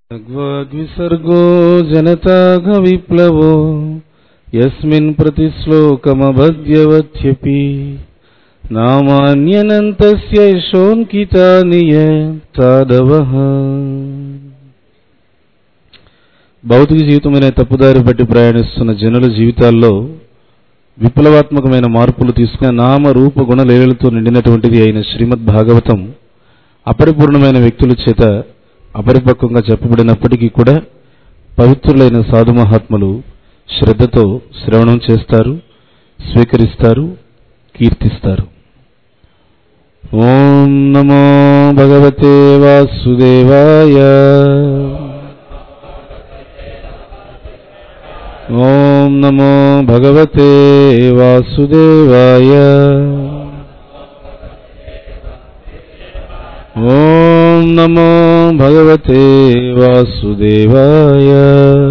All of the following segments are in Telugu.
भगवद्विसर्गो जनताघविप्लवो यस्मिन् प्रतिश्लोकमभद्यवत्यपि नामान्यनन्तस्य यशोऽङ्कितानि యతాదవః భౌతిక జీవితమైన తప్పుదారి బట్టి ప్రయాణిస్తున్న జనుల జీవితాల్లో విప్లవాత్మకమైన మార్పులు తీసుకున్న నామ రూప గుణ లీలలతో నిండినటువంటిది అయిన శ్రీమద్ భాగవతం అపరిపూర్ణమైన వ్యక్తుల చేత అపరిపక్వంగా చెప్పబడినప్పటికీ కూడా పవిత్రులైన సాధు మహాత్ములు శ్రద్ధతో శ్రవణం చేస్తారు స్వీకరిస్తారు కీర్తిస్తారు ఓం నమో భగవతే వాసుదేవాయ ఓం నమో భగవతే వాసుదేవాయ ఓం నమో భగవతే వాసుదేవాయ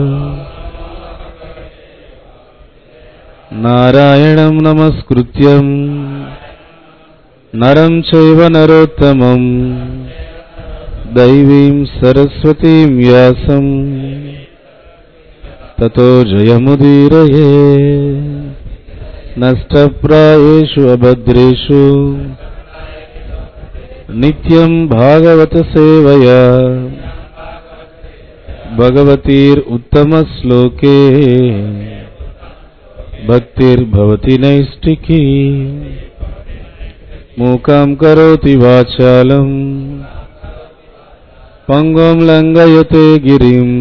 నారాయణం నమస్కృత్యం నరం చైవ నరోత్తమం దైవీం సరస్వతీం వ్యాసం తతో జయముదీరయే నష్టప్రాయేషు అభద్రేషు నిత్యం భాగవత సేవయా భగవతీర్ ఉత్తమ శ్లోకే భక్తిర్భవతి నైష్టికీ మూకాం కరోతి వాచాలం పంగం లంఘయతే గిరిం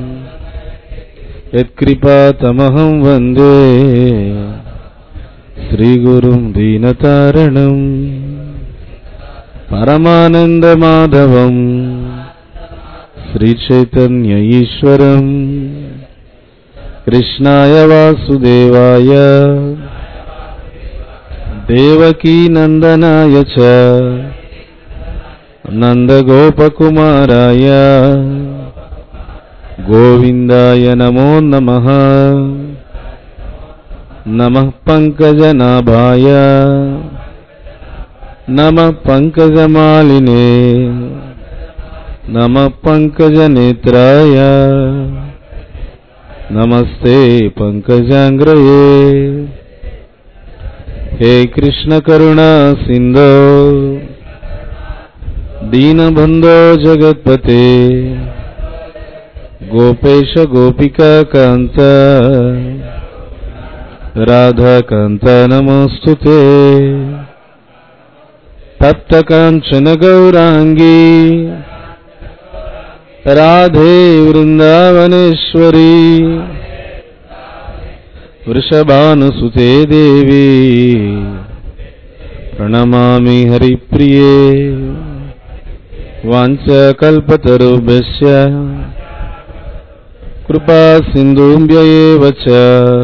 యత్కృపాతమహం వందే శ్రీగురుం దీనతారణం పరమానందమాధవం శ్రీచైతన్య ఈశ్వరం కృష్ణాయ వాసుదేవాయ దేవకీనందనాయ చ నందగోపకుమారాయ గోవిందాయ నమో నమః నమః పంకజనాభాయ నమః పంకజమాలినే నమః పంకజనేత్రాయ నమస్తే పంకజాంగ్రయే హే కృష్ణ కరుణా సింధో దీనబంధో జగత్పతే గోపేశ గోపికా కాంత రాధాకాంత నమోస్తుతే తప్త కాంచన గౌరాంగీ రాధే వృందావనేశ్వరీ వృషభానుసుతే దేవి ప్రణమామి హరిప్రియే వాంఛకల్పతరుభ్యశ్చ కృపా సింధుభ్య ఏవ చ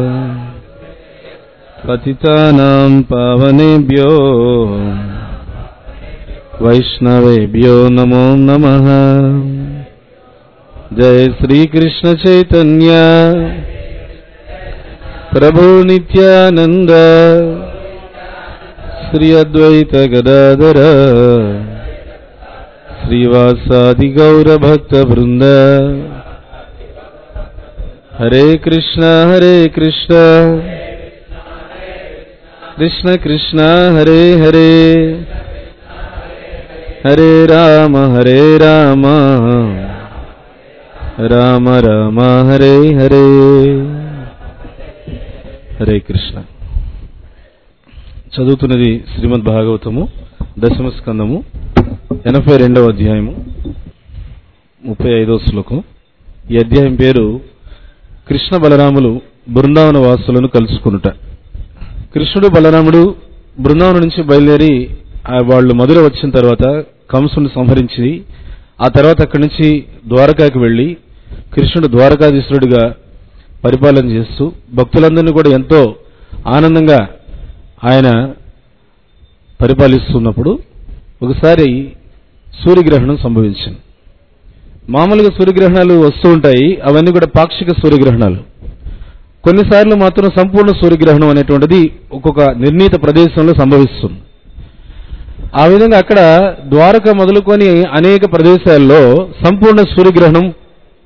పతితానాం పావనేభ్యో వైష్ణవేభ్యో నమో నమః జయ శ్రీకృష్ణ చైతన్య ప్రభు నిత్యానంద శ్రీ అద్వైత గదాధర శ్రీవాసాది గౌర భక్త బృంద హరే కృష్ణ హరే కృష్ణ కృష్ణ కృష్ణ హరే హరే హరే రామ హరే రామ రామ రామ హరే హరే హరే కృష్ణ చదువుతున్నది శ్రీమద్ భాగవతము దశమ స్కందము ఎనభై రెండవ అధ్యాయము ముప్పై ఐదవ శ్లోకం ఈ అధ్యాయం పేరు కృష్ణ బలరాములు బృందావన వాసులను కలుసుకునుట కృష్ణుడు బలరాముడు బృందావనం నుంచి బయలుదేరి వాళ్ళు మధుర వచ్చిన తర్వాత కంసుని సంహరించి ఆ తర్వాత అక్కడి నుంచి ద్వారకాకి వెళ్ళి కృష్ణుడు ద్వారకాధీశ్వరుడిగా పరిపాలన చేస్తూ భక్తులందరినీ కూడా ఎంతో ఆనందంగా ఆయన పరిపాలిస్తున్నప్పుడు ఒకసారి సూర్యగ్రహణం సంభవించింది మామూలుగా సూర్యగ్రహణాలు వస్తూ ఉంటాయి అవన్నీ కూడా పాక్షిక సూర్యగ్రహణాలు కొన్నిసార్లు మాత్రం సంపూర్ణ సూర్యగ్రహణం అనేటువంటిది ఒక్కొక్క నిర్ణీత ప్రదేశంలో సంభవిస్తుంది ఆ విధంగా అక్కడ ద్వారక మొదలుకొని అనేక ప్రదేశాల్లో సంపూర్ణ సూర్యగ్రహణం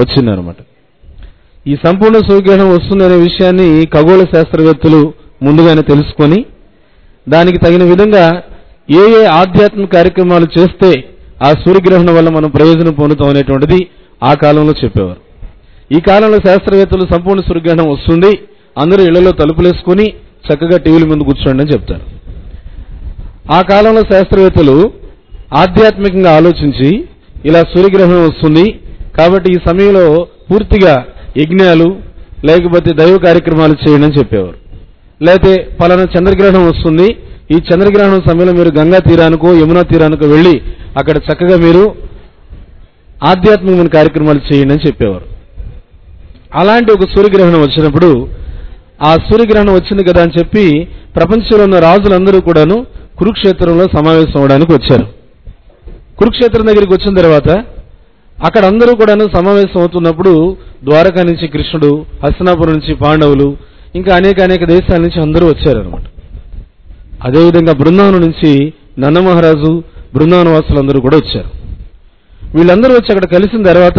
వచ్చిందనమాట ఈ సంపూర్ణ సూర్యగ్రహణం వస్తుందనే విషయాన్ని ఖగోళ శాస్త్రవేత్తలు ముందుగానే తెలుసుకొని దానికి తగిన విధంగా ఏ ఏ ఆధ్యాత్మిక కార్యక్రమాలు చేస్తే ఆ సూర్యగ్రహణం వల్ల మనం ప్రయోజనం పొందుతాం అనేటువంటిది ఆ కాలంలో చెప్పేవారు ఈ కాలంలో శాస్త్రవేత్తలు సంపూర్ణ సూర్యగ్రహణం వస్తుంది అందరూ ఇళ్లలో తలుపులేసుకుని చక్కగా టీవీల ముందు కూర్చోండి అని చెప్తారు ఆ కాలంలో శాస్త్రవేత్తలు ఆధ్యాత్మికంగా ఆలోచించి ఇలా సూర్యగ్రహణం వస్తుంది కాబట్టి ఈ సమయంలో పూర్తిగా యజ్ఞాలు లేకపోతే దైవ కార్యక్రమాలు చేయండి అని చెప్పేవారు లేకపోతే పలానా చంద్రగ్రహణం వస్తుంది ఈ చంద్రగ్రహణం సమయంలో మీరు గంగా తీరానికో యమునా తీరానికో వెళ్ళి అక్కడ చక్కగా మీరు ఆధ్యాత్మికమైన కార్యక్రమాలు చేయండి అని చెప్పేవారు అలాంటి ఒక సూర్యగ్రహణం వచ్చినప్పుడు ఆ సూర్యగ్రహణం వచ్చింది కదా అని చెప్పి ప్రపంచంలో ఉన్న రాజులందరూ కూడాను కురుక్షేత్రంలో సమావేశం అవడానికి వచ్చారు కురుక్షేత్రం దగ్గరికి వచ్చిన తర్వాత అక్కడ అందరూ కూడాను సమావేశం అవుతున్నప్పుడు ద్వారకా నుంచి కృష్ణుడు హస్తినాపురం నుంచి పాండవులు ఇంకా అనేక అనేక దేశాల నుంచి అందరూ వచ్చారనమాట అదేవిధంగా బృందావనం నుంచి నందమహారాజు బృందావన వాసులందరూ కూడా వచ్చారు వీళ్ళందరూ వచ్చి అక్కడ కలిసిన తర్వాత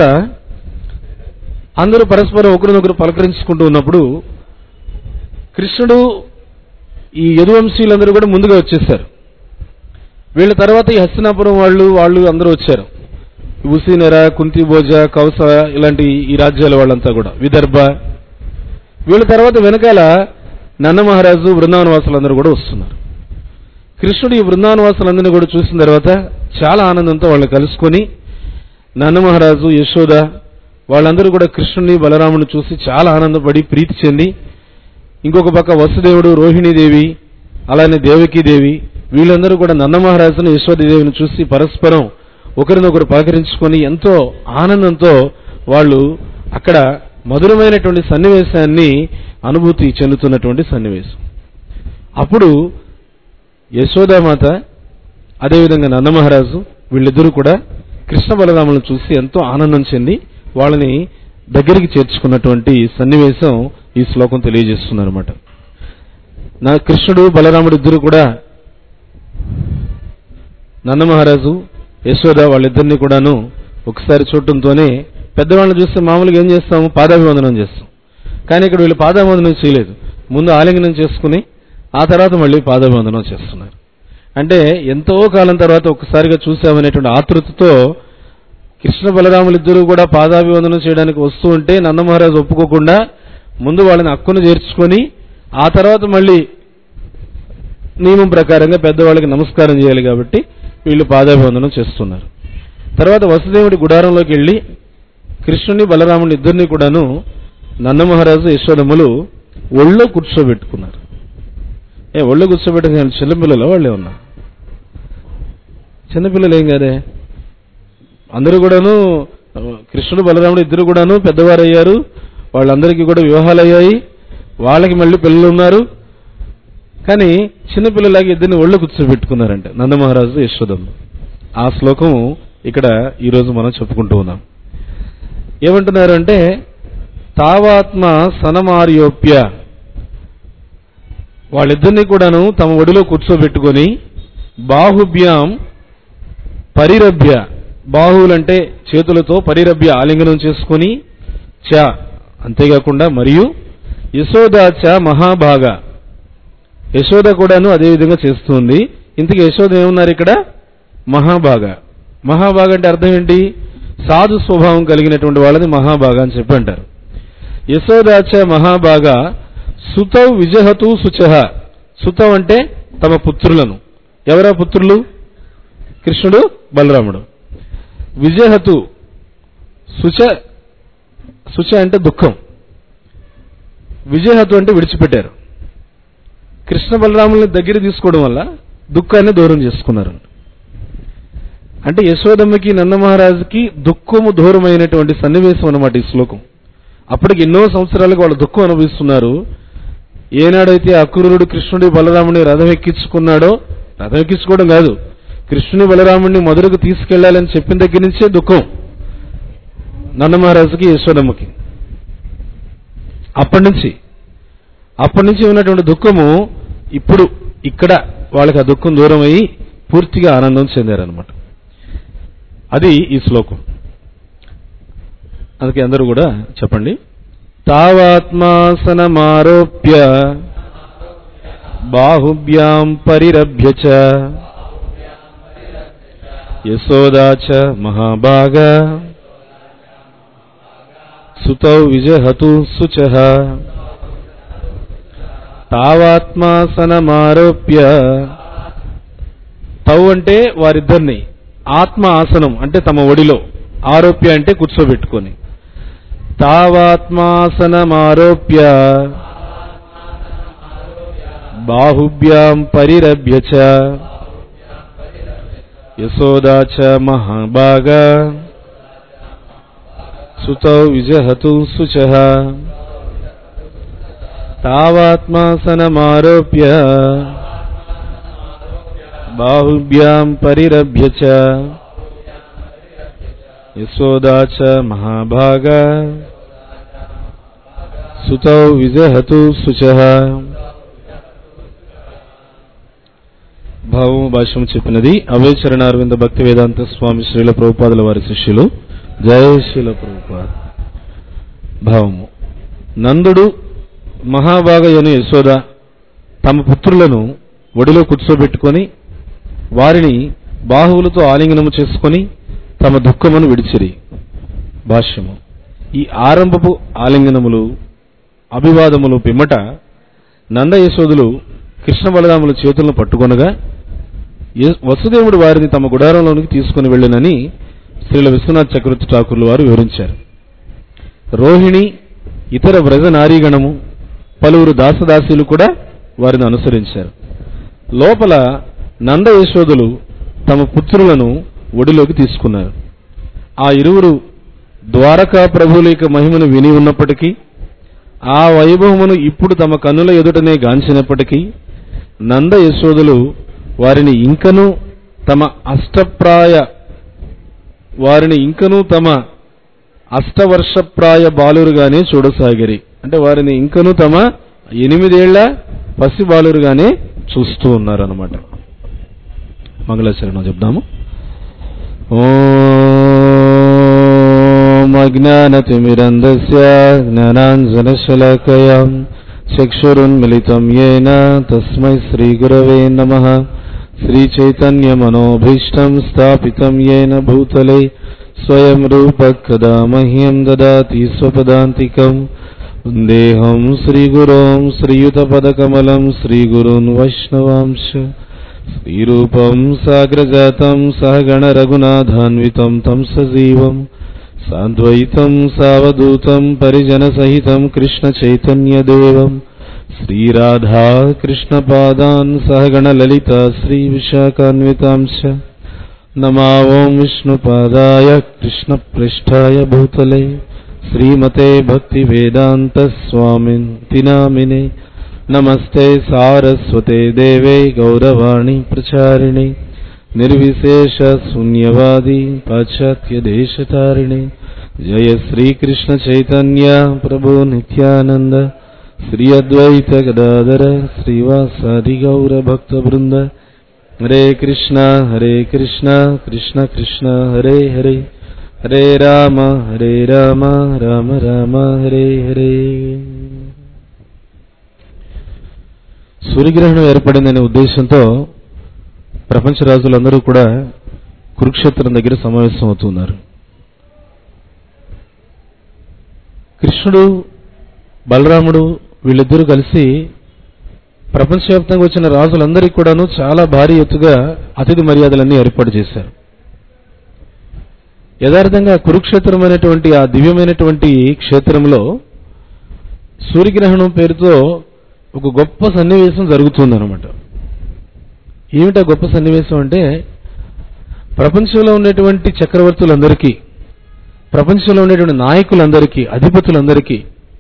అందరూ పరస్పరం ఒకరినొకరు పలకరించుకుంటూ ఉన్నప్పుడు కృష్ణుడు ఈ యదువంశీయులందరూ కూడా ముందుగా వచ్చేసారు వీళ్ళ తర్వాత ఈ హస్తినాపురం వాళ్ళు వాళ్ళు అందరూ వచ్చారు ఉసీనెర కుంతిభోజ కౌస ఇలాంటి ఈ రాజ్యాల వాళ్ళంతా కూడా విదర్భ వీళ్ళ తర్వాత వెనకాల నందమహారాజు బృందావన వాసులందరూ కూడా వస్తున్నారు కృష్ణుడు ఈ బృందావన వాసులందరినీ కూడా చూసిన తర్వాత చాలా ఆనందంతో వాళ్ళని కలుసుకొని నందమహారాజు యశోద వాళ్ళందరూ కూడా కృష్ణుని బలరాముని చూసి చాలా ఆనందపడి ప్రీతి చెంది ఇంకొక పక్క వసుదేవుడు రోహిణీదేవి అలానే దేవకీదేవి వీళ్ళందరూ కూడా నందమహారాజును యశోదేవిని చూసి పరస్పరం ఒకరినొకరు పలకరించుకొని ఎంతో ఆనందంతో వాళ్ళు అక్కడ మధురమైనటువంటి సన్నివేశాన్ని అనుభూతి చెందుతున్నటువంటి సన్నివేశం అప్పుడు యశోదామాత అదేవిధంగా నందమహారాజు వీళ్ళిద్దరూ కూడా కృష్ణ బలరాములను చూసి ఎంతో ఆనందం చెంది వాళ్ళని దగ్గరికి చేర్చుకున్నటువంటి సన్నివేశం ఈ శ్లోకం తెలియజేస్తుంది అనమాట నా కృష్ణుడు బలరాముడు ఇద్దరు కూడా నందమహారాజు యశోద వాళ్ళిద్దరిని కూడాను ఒకసారి చూడటంతోనే పెద్దవాళ్ళని చూస్తే మామూలుగా ఏం చేస్తాము పాదాభివందనం చేస్తాం కానీ ఇక్కడ వీళ్ళు పాదాభివందనం చేయలేదు ముందు ఆలింగనం చేసుకుని ఆ తర్వాత మళ్ళీ పాదాభివందనం చేస్తున్నారు అంటే ఎంతో కాలం తర్వాత ఒక్కసారిగా చూసామనేటువంటి ఆతృతతో కృష్ణ బలరాములు ఇద్దరు కూడా పాదాభివందనం చేయడానికి వస్తూ ఉంటే నందమహారాజు ఒప్పుకోకుండా ముందు వాళ్ళని హక్కును చేర్చుకొని ఆ తర్వాత మళ్ళీ నియమం ప్రకారంగా పెద్దవాళ్ళకి నమస్కారం చేయాలి కాబట్టి వీళ్ళు పాదాభివందనం చేస్తున్నారు తర్వాత వసుదేవుడి గుడారంలోకి వెళ్ళి కృష్ణుని బలరాముని ఇద్దరిని కూడాను నందమహారాజు యశోదములు ఒళ్ళో కూర్చోబెట్టుకున్నారు ఏ ఒళ్ళో కూర్చోబెట్టిన చిన్నపిల్లలు వాళ్ళే ఉన్నా చిన్నపిల్లలు ఏం కాదే అందరూ కూడాను కృష్ణుడు బలరాముడు ఇద్దరు కూడాను పెద్దవారు అయ్యారు వాళ్ళందరికీ కూడా వివాహాలు అయ్యాయి వాళ్ళకి మళ్ళీ పిల్లలు ఉన్నారు కానీ చిన్నపిల్లలాగా ఇద్దరిని ఒళ్ళు కూర్చోబెట్టుకున్నారంట నందమహారాజు యశోదమ్మ ఆ శ్లోకం ఇక్కడ ఈరోజు మనం చెప్పుకుంటూ ఉన్నాం ఏమంటున్నారు అంటే తావాత్మ సనమార్యోప్య వాళ్ళిద్దరిని కూడాను తమ ఒడిలో కూర్చోబెట్టుకొని బాహుభ్యాం పరిరభ్య బాహువులంటే చేతులతో పరిరభ్య ఆలింగనం చేసుకొని చ అంతేకాకుండా మరియు యశోద చ మహాభాగ యశోద కూడాను అదే విధంగా చేస్తుంది ఇంతకీ యశోద ఏమున్నారు ఇక్కడ మహాభాగ మహాభాగ అంటే అర్థం ఏంటి సాధు స్వభావం కలిగినటువంటి వాళ్ళని మహాభాగ అని చెప్పి అంటారు యశోదాచ మహాభాగ సుతౌ విజహతు శుచహ సుతం అంటే తమ పుత్రులను ఎవరా పుత్రులు కృష్ణుడు బలరాముడు విజహతు శుచ శుచ అంటే దుఃఖం విజయహతు అంటే విడిచిపెట్టారు కృష్ణ బలరాముల్ని దగ్గర తీసుకోవడం వల్ల దుఃఖాన్ని దూరం చేసుకున్నారు అంటే యశోదమ్మకి నందమహారాజుకి దుఃఖము దూరమైనటువంటి సన్నివేశం అన్నమాట ఈ శ్లోకం అప్పటికి ఎన్నో సంవత్సరాలకు వాళ్ళు దుఃఖం అనుభవిస్తున్నారు ఏనాడైతే అక్రూరుడు కృష్ణుడి బలరాముని రథం ఎక్కించుకున్నాడో రథం ఎక్కించుకోవడం కాదు కృష్ణుని బలరాముడిని మధురకు తీసుకెళ్లాలని చెప్పిన దగ్గర నుంచే దుఃఖం నందమహారాజుకి యశోదమ్మకి అప్పటి నుంచి అప్పటి నుంచి ఉన్నటువంటి దుఃఖము ఇప్పుడు ఇక్కడ వాళ్ళకి ఆ దుఃఖం దూరం అయ్యి పూర్తిగా ఆనందం చెందారనమాట అది ఈ శ్లోకం అందుకే అందరూ కూడా చెప్పండి తావాత్మాసనమారోప్య బాహుభ్యాం పరిరభ్య చ యశోదా చ మహాభాగ సుతౌ విజహతు శుచః తావాత్మాసనమారోప్య తౌ అంటే వారిద్దరిని ఆత్మ ఆసనం అంటే తమ ఒడిలో ఆరోప్య అంటే కూర్చోబెట్టుకొని తావాత్మాసనమారోప్య బాహుభ్యాం పరిరభ్య చ యశోదా చ మహాభాగ సుతౌ విజహతు శుచః తావాత్మాసనమారోప్య బాహుభ్యాం పరిరభ్య చ యశోదా చ మహాభాగ సుతౌ విజహతు శుచః భావము భాష్యం చెప్పినది అవే చరణారవింద భక్తి వేదాంత స్వామి శ్రీల ప్రభుపాదుల వారి శిష్యులు జయ శ్రీల ప్రభుపాద భావము నందుడు మహాభాగయను యశోద తమ పుత్రులను ఒడిలో కూర్చోబెట్టుకొని వారిని బాహువులతో ఆలింగనము చేసుకొని తమ దుఃఖమును విడిచిరి భాష్యము ఈ ఆరంభపు ఆలింగనములు అభివాదములు పిమ్మట నంద యశోదులు కృష్ణ బలరాముల చేతులను పట్టుకొనగా య- వసుదేవుడు వారిని తమ గుడారంలోనికి తీసుకుని వెళ్ళినని శ్రీల విశ్వనాథ్ చక్రవర్తి ఠాకూర్లు వారు వివరించారు రోహిణి ఇతర వ్రజ నారీగణము పలువురు దాసదాసీలు కూడా వారిని అనుసరించారు లోపల నంద యశోదులు తమ పుత్రులను ఒడిలోకి తీసుకున్నారు ఆ ఇరువురు ద్వారకా ప్రభువుల యొక్క మహిమను విని ఉన్నప్పటికీ ఆ వైభవమును ఇప్పుడు తమ కన్నుల ఎదుటనే గాంచినప్పటికీ నంద యశోదులు వారిని ఇంకనూ తమ అష్టప్రాయ వారిని ఇంకనూ తమ అష్టవర్షప్రాయ బాలురుగానే చూడసాగిరి అంటే వారిని ఇంకనూ తమ ఎనిమిదేళ్ల పసి బాలురుగానే చూస్తూ ఉన్నారన్నమాట మంగళాచరణం చెప్దాము ఓం అజ్ఞానతిమిరంధస్య జ్ఞానాంజనశలాకయాం చక్షురున్మిళితం येन తస్మై శ్రీగురవే నమః శ్రీచైతన్యమనోభీష్టం స్థాపితం येन భూతలే స్వయం రూప కదా మహ్యం దదాతి స్వపదాంతికం వందేహం శ్రీగురోం శ్రీయుతపదకమలం శ్రీగురున్ వైష్ణవాంశ శ్రీరూపం సాగ్రజాతం సహగణ రఘునాథాన్వితం తం సజీవం సాద్వైతం సావధూతం పరిజన సహితం కృష్ణ చైతన్యదేవం శ్రీరాధా కృష్ణ పాదాన్ సహగణ లలిత శ్రీ విశాఖాన్వితాంశ नमा ओं विष्णुपादाय कृष्णपृष्ठाय भूतले श्रीमते भक्तिवेदान्तस्वामिन्ति नामिने नमस्ते सारस्वते देवे गौरवाणी प्रचारिणे निर्विशेषशून्यवादी पाश्चात्यदेशतारिणे जय श्रीकृष्णचैतन्य प्रभो नित्यानन्द श्री अद्वैत गदाधर श्रीवासादि गौरभक्तवृन्द हरे कृष्णा हरे कृष्णा कृष्ण कृष्ण हरे हरे हरे राम हरे राम राम राम हरे హరే సూర్యగ్రహణం ఏర్పడిందనే ఉద్దేశంతో ప్రపంచ రాజులందరూ కూడా కురుక్షేత్రం దగ్గర సమావేశం అవుతున్నారు కృష్ణుడు బలరాముడు వీళ్ళిద్దరూ కలిసి ప్రపంచవ్యాప్తంగా వచ్చిన రాజులందరికీ కూడాను చాలా భారీ ఎత్తుగా అతిథి మర్యాదలన్నీ ఏర్పాటు చేశారు యథార్థంగా కురుక్షేత్రం అనేటువంటి ఆ దివ్యమైనటువంటి క్షేత్రంలో సూర్యగ్రహణం పేరుతో ఒక గొప్ప సన్నివేశం జరుగుతుందన్నమాట ఏమిటా గొప్ప సన్నివేశం అంటే ప్రపంచంలో ఉన్నటువంటి చక్రవర్తులందరికీ ప్రపంచంలో ఉండేటువంటి నాయకులందరికీ అధిపతులందరికీ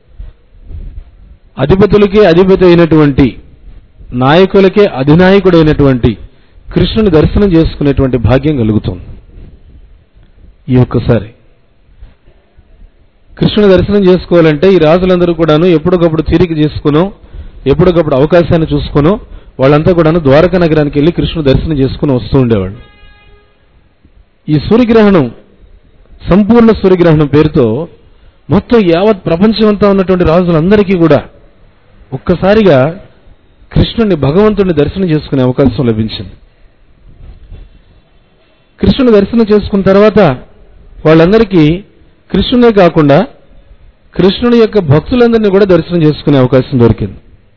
అధిపతులకే అధిపతి అయినటువంటి నాయకులకే అధినాయకుడైనటువంటి కృష్ణుని దర్శనం చేసుకునేటువంటి భాగ్యం కలుగుతుంది ఈ ఒక్కసారి కృష్ణుని దర్శనం చేసుకోవాలంటే ఈ రాజులందరూ కూడాను ఎప్పటికప్పుడు తీరిక చేసుకునో ఎప్పటికప్పుడు అవకాశాన్ని చూసుకునో వాళ్ళంతా కూడాను ద్వారకా నగరానికి వెళ్ళి కృష్ణుని దర్శనం చేసుకుని వస్తూ ఉండేవాళ్ళు ఈ సూర్యగ్రహణం సంపూర్ణ సూర్యగ్రహణం పేరుతో మొత్తం యావత్ ప్రపంచం అంతా ఉన్నటువంటి రాజులందరికీ కూడా ఒక్కసారిగా కృష్ణుని భగవంతుడిని దర్శనం చేసుకునే అవకాశం లభించింది కృష్ణుని దర్శనం చేసుకున్న తర్వాత వాళ్ళందరికీ కృష్ణునే కాకుండా కృష్ణుని యొక్క భక్తులందరినీ కూడా దర్శనం చేసుకునే అవకాశం దొరికింది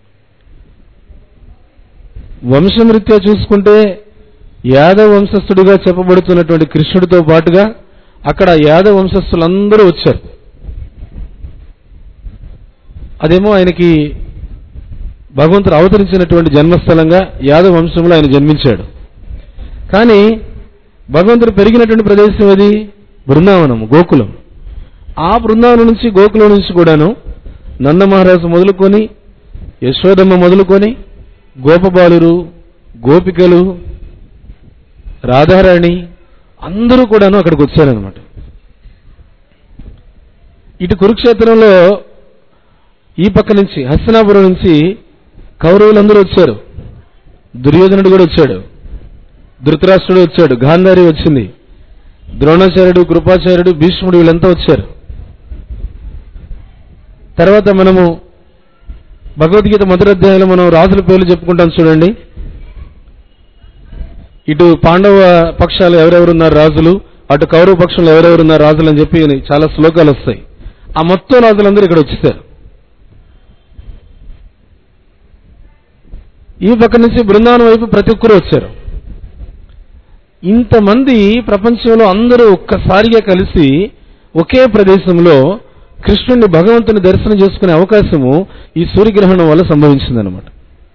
వంశమరీత్యా చూసుకుంటే యాదవ వంశస్థుడిగా చెప్పబడుతున్నటువంటి కృష్ణుడితో పాటుగా అక్కడ యాదవ వంశస్థులందరూ వచ్చారు అదేమో ఆయనకి భగవంతుడు అవతరించినటువంటి జన్మస్థలంగా యాదవ వంశంలో ఆయన జన్మించాడు కానీ భగవంతుడు పెరిగినటువంటి ప్రదేశం అది బృందావనం గోకులం ఆ బృందావనం నుంచి గోకులం నుంచి కూడాను నందమహారాజు మొదలుకొని యశోదమ్మ మొదలుకొని గోపబాలురు గోపికలు రాధారాణి అందరూ కూడాను అక్కడికి వచ్చారనమాట ఇటు కురుక్షేత్రంలో ఈ పక్క నుంచి హస్తినాపురం నుంచి కౌరవులందరూ వచ్చారు దుర్యోధనుడు కూడా వచ్చాడు ధృతరాష్ట్రుడు వచ్చాడు గాంధారి వచ్చింది ద్రోణాచార్యుడు కృపాచార్యుడు భీష్ముడు వీళ్ళంతా వచ్చారు తర్వాత మనము భగవద్గీత మొదటి అధ్యాయంలో మనం రాజుల పేర్లు చెప్పుకుంటాం చూడండి ఇటు పాండవ పక్షాలు ఎవరెవరున్నారు రాజులు అటు కౌరవ పక్షంలో ఎవరెవరున్నారు రాజులు అని చెప్పి చాలా శ్లోకాలు వస్తాయి ఆ మొత్తం రాజులందరూ ఇక్కడ వచ్చేసారు ఈ పక్క నుంచి బృందావనం వైపు ప్రతి ఒక్కరు వచ్చారు ఇంతమంది ప్రపంచంలో అందరూ ఒక్కసారిగా కలిసి ఒకే ప్రదేశంలో కృష్ణుని భగవంతుని దర్శనం చేసుకునే అవకాశము ఈ సూర్యగ్రహణం వల్ల సంభవించిందనమాట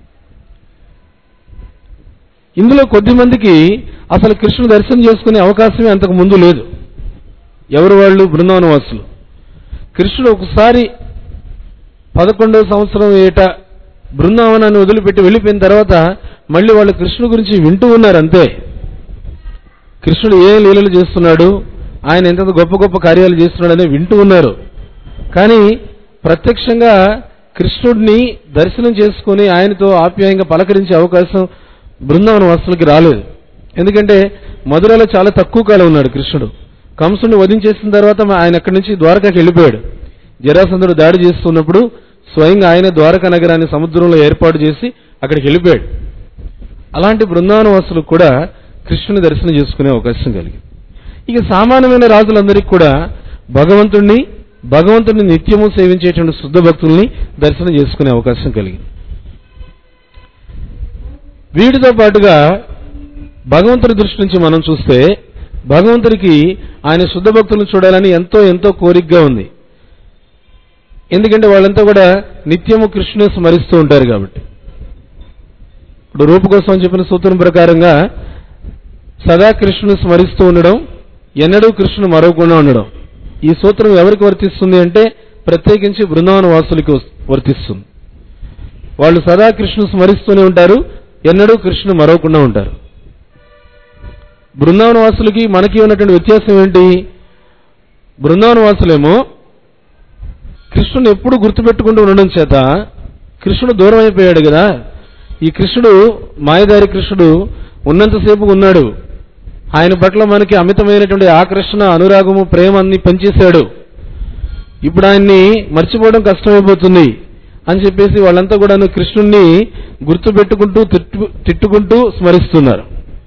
ఇందులో కొద్ది మందికి అసలు కృష్ణుని దర్శనం చేసుకునే అవకాశమే అంతకు ముందు లేదు ఎవరు వాళ్ళు బృందావన వాసులు కృష్ణుడు ఒకసారి పదకొండవ సంవత్సరం ఏట బృందావనాన్ని వదిలిపెట్టి వెళ్ళిపోయిన తర్వాత మళ్ళీ వాళ్ళు కృష్ణుడు గురించి వింటూ ఉన్నారు అంతే కృష్ణుడు ఏ లీలలు చేస్తున్నాడు ఆయన ఎంత గొప్ప గొప్ప కార్యాలు చేస్తున్నాడని వింటూ ఉన్నారు కానీ ప్రత్యక్షంగా కృష్ణుడిని దర్శనం చేసుకుని ఆయనతో ఆప్యాయంగా పలకరించే అవకాశం బృందావన వాసులకి రాలేదు ఎందుకంటే మధురలో చాలా తక్కువ కాలం ఉన్నాడు కృష్ణుడు కంసుడిని వధించేసిన తర్వాత ఆయన అక్కడి నుంచి ద్వారకాకి వెళ్ళిపోయాడు జరాసంధుడు దాడి చేస్తున్నప్పుడు స్వయంగా ఆయన ద్వారకా నగరాన్ని సముద్రంలో ఏర్పాటు చేసి అక్కడికి వెళ్ళిపోయాడు అలాంటి బృందావన వాసులకు కూడా కృష్ణుని దర్శనం చేసుకునే అవకాశం కలిగింది ఇక సామాన్యమైన రాజులందరికీ కూడా భగవంతుణ్ణి భగవంతుని నిత్యము సేవించేటువంటి శుద్ధ భక్తుల్ని దర్శనం చేసుకునే అవకాశం కలిగింది వీటితో పాటుగా భగవంతుడి దృష్టి నుంచి మనం చూస్తే భగవంతుడికి ఆయన శుద్ధ భక్తులను చూడాలని ఎంతో ఎంతో కోరికగా ఉంది ఎందుకంటే వాళ్ళంతా కూడా నిత్యము కృష్ణుని స్మరిస్తూ ఉంటారు కాబట్టి ఇప్పుడు రూపు కోసం చెప్పిన సూత్రం ప్రకారంగా సదా కృష్ణుని స్మరిస్తూ ఉండడం ఎన్నడూ కృష్ణుని మరవకుండా ఉండడం ఈ సూత్రం ఎవరికి వర్తిస్తుంది అంటే ప్రత్యేకించి బృందావన వాసులకి వర్తిస్తుంది వాళ్ళు సదా కృష్ణుని స్మరిస్తూనే ఉంటారు ఎన్నడూ కృష్ణుని మరవకుండా ఉంటారు బృందావన వాసులకి మనకి ఉన్నటువంటి వ్యత్యాసం ఏంటి బృందావన వాసులేమో కృష్ణుని ఎప్పుడు గుర్తుపెట్టుకుంటూ ఉండడం చేత కృష్ణుడు దూరం అయిపోయాడు కదా ఈ కృష్ణుడు మాయదారి కృష్ణుడు ఉన్నంతసేపు ఉన్నాడు ఆయన పట్ల మనకి అమితమైనటువంటి ఆకర్షణ అనురాగము ప్రేమ అన్ని పనిచేశాడు ఇప్పుడు ఆయన్ని మర్చిపోవడం కష్టమైపోతుంది అని చెప్పేసి వాళ్ళంతా కూడా కృష్ణుణ్ణి గుర్తుపెట్టుకుంటూ తిట్టు తిట్టుకుంటూ స్మరిస్తున్నారు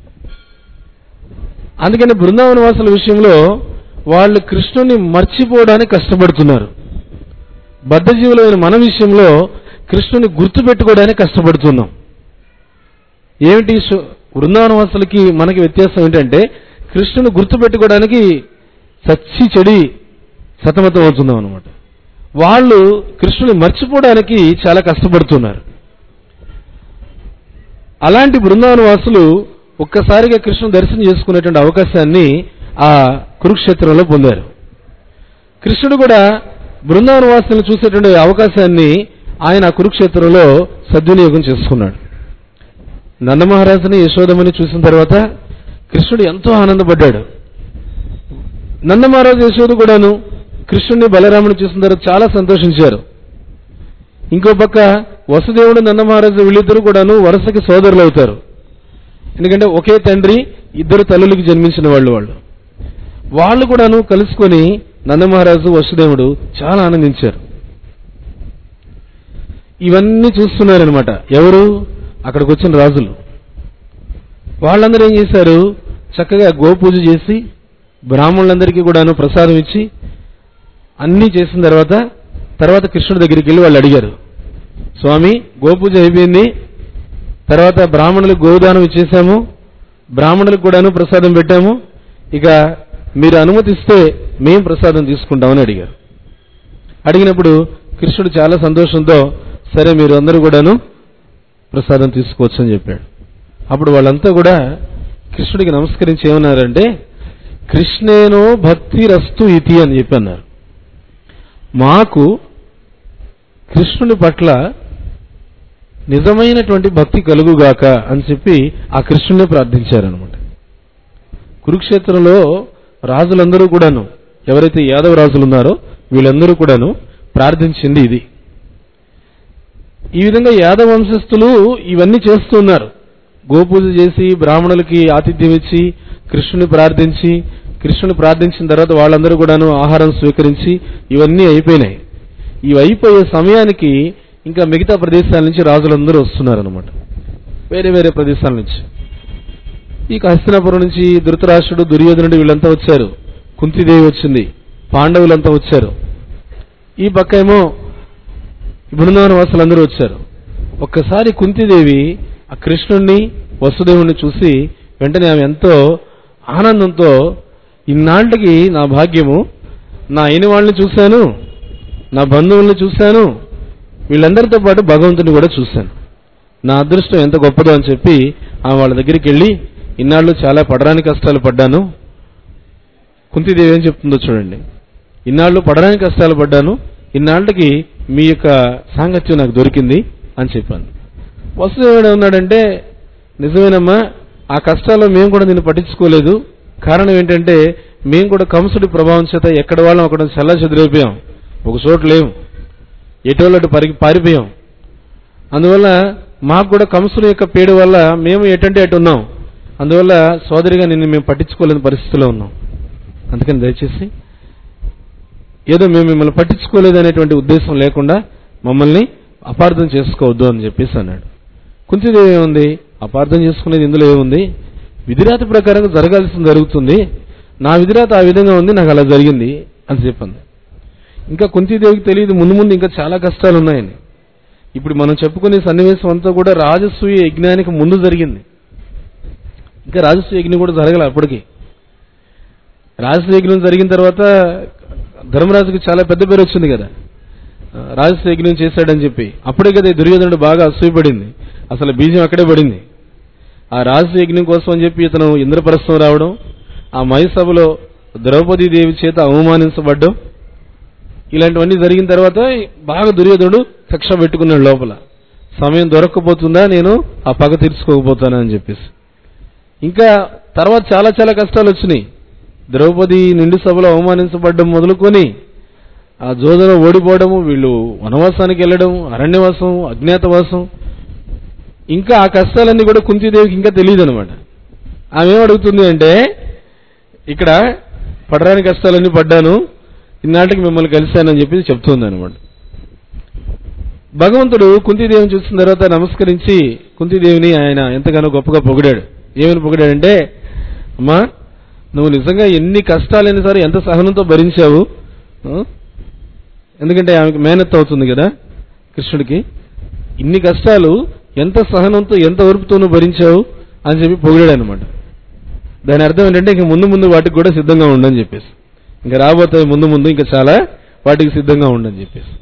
అందుకని బృందావన వాసుల విషయంలో వాళ్ళు కృష్ణుని మర్చిపోవడానికి కష్టపడుతున్నారు బద్ధజీవులైన మన విషయంలో కృష్ణుని గుర్తుపెట్టుకోవడానికి కష్టపడుతున్నాం ఏమిటి బృందావన వాసులకి మనకి వ్యత్యాసం ఏంటంటే కృష్ణుని గుర్తుపెట్టుకోవడానికి చచ్చి చెడి సతమతం అవుతున్నాం అనమాట వాళ్ళు కృష్ణుని మర్చిపోవడానికి చాలా కష్టపడుతున్నారు అలాంటి బృందావన వాసులు ఒక్కసారిగా కృష్ణుని దర్శనం చేసుకునేటువంటి అవకాశాన్ని ఆ కురుక్షేత్రంలో పొందారు కృష్ణుడు కూడా బృందావన వాసులను చూసేటువంటి అవకాశాన్ని ఆయన కురుక్షేత్రంలో సద్వినియోగం చేసుకున్నాడు నందమహారాజుని యశోదమని చూసిన తర్వాత కృష్ణుడు ఎంతో ఆనందపడ్డాడు నందమహారాజు యశోద కూడాను కృష్ణుడిని బలరాముని చూసిన తర్వాత చాలా సంతోషించారు ఇంకో పక్క వసుదేవుడు నందమహారాజు వీళ్ళిద్దరూ కూడాను వరుసకి సోదరులు అవుతారు ఎందుకంటే ఒకే తండ్రి ఇద్దరు తల్లులకి జన్మించిన వాళ్ళు వాళ్ళు వాళ్ళు కూడాను కలుసుకొని నందమహారాజు వసుదేవుడు చాలా ఆనందించారు ఇవన్నీ చూస్తున్నారనమాట ఎవరు అక్కడికి వచ్చిన రాజులు వాళ్ళందరూ ఏం చేశారు చక్కగా గోపూజ చేసి బ్రాహ్మణులందరికీ కూడాను ప్రసాదం ఇచ్చి అన్నీ చేసిన తర్వాత తర్వాత కృష్ణుడి దగ్గరికి వెళ్ళి వాళ్ళు అడిగారు స్వామి గోపూజ అయిపోయింది తర్వాత బ్రాహ్మణులకు గోదానం ఇచ్చేసాము బ్రాహ్మణులకు కూడాను ప్రసాదం పెట్టాము ఇక మీరు అనుమతిస్తే మేం ప్రసాదం తీసుకుంటామని అడిగారు అడిగినప్పుడు కృష్ణుడు చాలా సంతోషంతో సరే మీరు అందరూ కూడాను ప్రసాదం తీసుకోవచ్చు అని చెప్పాడు అప్పుడు వాళ్ళంతా కూడా కృష్ణుడికి నమస్కరించి ఏమన్నారంటే కృష్ణేనో భక్తి రస్తు ఇతి అని చెప్పి అన్నారు మాకు కృష్ణుని పట్ల నిజమైనటువంటి భక్తి కలుగుగాక అని చెప్పి ఆ కృష్ణుని ప్రార్థించారనమాట కురుక్షేత్రంలో రాజులందరూ కూడాను ఎవరైతే యాదవ రాజులు ఉన్నారో వీళ్ళందరూ కూడాను ప్రార్థించింది ఇది ఈ విధంగా యాదవ వంశస్థులు ఇవన్నీ చేస్తూ ఉన్నారు గోపూజ చేసి బ్రాహ్మణులకి ఆతిథ్యం ఇచ్చి కృష్ణుని ప్రార్థించి కృష్ణుని ప్రార్థించిన తర్వాత వాళ్ళందరూ కూడాను ఆహారం స్వీకరించి ఇవన్నీ అయిపోయినాయి ఇవి అయిపోయే సమయానికి ఇంకా మిగతా ప్రదేశాల నుంచి రాజులందరూ వస్తున్నారనమాట వేరే వేరే ప్రదేశాల నుంచి ఇక హస్తినాపురం నుంచి ధృతరాష్ట్రుడు దుర్యోధనుడు వీళ్ళంతా వచ్చారు కుంతిదేవి వచ్చింది పాండవులంతా వచ్చారు ఈ పక్క ఏమో బృందావన వాసులందరూ వచ్చారు ఒక్కసారి కుంతిదేవి ఆ కృష్ణుణ్ణి వసుదేవుణ్ణి చూసి వెంటనే ఆమె ఎంతో ఆనందంతో ఇన్నాళ్ళకి నా భాగ్యము నా అయిన వాళ్ళని చూశాను నా బంధువుల్ని చూశాను వీళ్ళందరితో పాటు భగవంతుని కూడా చూశాను నా అదృష్టం ఎంత గొప్పదో అని చెప్పి ఆమె వాళ్ళ దగ్గరికి వెళ్ళి ఇన్నాళ్ళు చాలా పడరాని కష్టాలు పడ్డాను కుంతిదేవి ఏం చెప్తుందో చూడండి ఇన్నాళ్ళు పడరాని కష్టాలు పడ్డాను ఇన్నాళ్ళకి మీ యొక్క సాంగత్యం నాకు దొరికింది అని చెప్పాను వసుదేవుడు ఉన్నాడంటే నిజమేనమ్మా ఆ కష్టాల్లో మేము కూడా దీన్ని పట్టించుకోలేదు కారణం ఏంటంటే మేము కూడా కంసుడి ప్రభావం చేత ఎక్కడ వాళ్ళం అక్కడ చల్ల చెదిరైపోయాం ఒక చోటు లేవు ఎటోళ్ళటు పరి పారిపోయాం అందువల్ల మాకు కూడా కంసుల యొక్క పీడ వల్ల మేము ఎటంటే అటు ఉన్నాం అందువల్ల సోదరిగా నిన్ను మేము పట్టించుకోలేని పరిస్థితిలో ఉన్నాం అందుకని దయచేసి ఏదో మేము మిమ్మల్ని పట్టించుకోలేదు అనేటువంటి ఉద్దేశం లేకుండా మమ్మల్ని అపార్థం చేసుకోవద్దు అని చెప్పేసి అన్నాడు కుంతిదేవి ఏముంది అపార్థం చేసుకునేది ఇందులో ఏముంది విధిరాత ప్రకారం జరగాల్సింది జరుగుతుంది నా విధిరాత ఆ విధంగా ఉంది నాకు అలా జరిగింది అని చెప్పింది ఇంకా కుంతిదేవికి తెలియదు ముందు ముందు ఇంకా చాలా కష్టాలు ఉన్నాయని ఇప్పుడు మనం చెప్పుకునే సన్నివేశం అంతా కూడా రాజసూయ యజ్ఞానికి ముందు జరిగింది ఇంకా రాజసూయ యజ్ఞం కూడా జరగల అప్పటికి రాజసూయ యజ్ఞం జరిగిన తర్వాత ధర్మరాజుకి చాలా పెద్ద పేరు వచ్చింది కదా ఆ, రాజసూయ యజ్ఞం చేశాడని చెప్పి అప్పుడే కదా ఈ దుర్యోధనుడు బాగా అసూయపడింది అసలు బీజం అక్కడే పడింది ఆ రాజసూయ యజ్ఞం కోసం అని చెప్పి ఇతను ఇంద్రప్రస్థం రావడం ఆ మహిసభలో ద్రౌపదీ దేవి చేత అవమానించబడ్డం ఇలాంటివన్నీ జరిగిన తర్వాత బాగా దుర్యోధనుడు కక్ష పెట్టుకున్నాడు లోపల సమయం దొరక్కపోతుందా నేను ఆ పగ తీర్చుకోకపోతాను అని చెప్పేసి ఇంకా తర్వాత చాలా చాలా కష్టాలు వచ్చినాయి ద్రౌపది నిండు సభలో అవమానించబడ్డం మొదలుకొని ఆ జోదన ఓడిపోవడము వీళ్ళు వనవాసానికి వెళ్ళడం అరణ్యవాసం అజ్ఞాతవాసం ఇంకా ఆ కష్టాలన్నీ కూడా కుంతిదేవికి ఇంకా తెలియదు అనమాట ఆమె ఏం అడుగుతుంది అంటే ఇక్కడ పడరాని కష్టాలన్నీ పడ్డాను ఇన్నాటికి మిమ్మల్ని కలిశానని చెప్పి చెప్తుంది అనమాట భగవంతుడు కుంతిదేవిని చూసిన తర్వాత నమస్కరించి కుంతిదేవిని ఆయన ఎంతగానో గొప్పగా పొగిడాడు ఏమని పొగిడాడంటే అమ్మా నువ్వు నిజంగా ఎన్ని కష్టాలైనా సరే ఎంత సహనంతో భరించావు ఆ? ఎందుకంటే ఆమెకి మేనత్ అవుతుంది కదా కృష్ణుడికి ఇన్ని కష్టాలు ఎంత సహనంతో ఎంత ఓర్పుతో నువ్వు భరించావు అని చెప్పి పొగిడాడు అనమాట దాని అర్థం ఏంటంటే ఇంక ముందు ముందు వాటికి కూడా సిద్ధంగా ఉండని చెప్పేసి ఇంకా రాబోతాయి ముందు ముందు ఇంకా చాలా వాటికి సిద్ధంగా ఉండని చెప్పేసి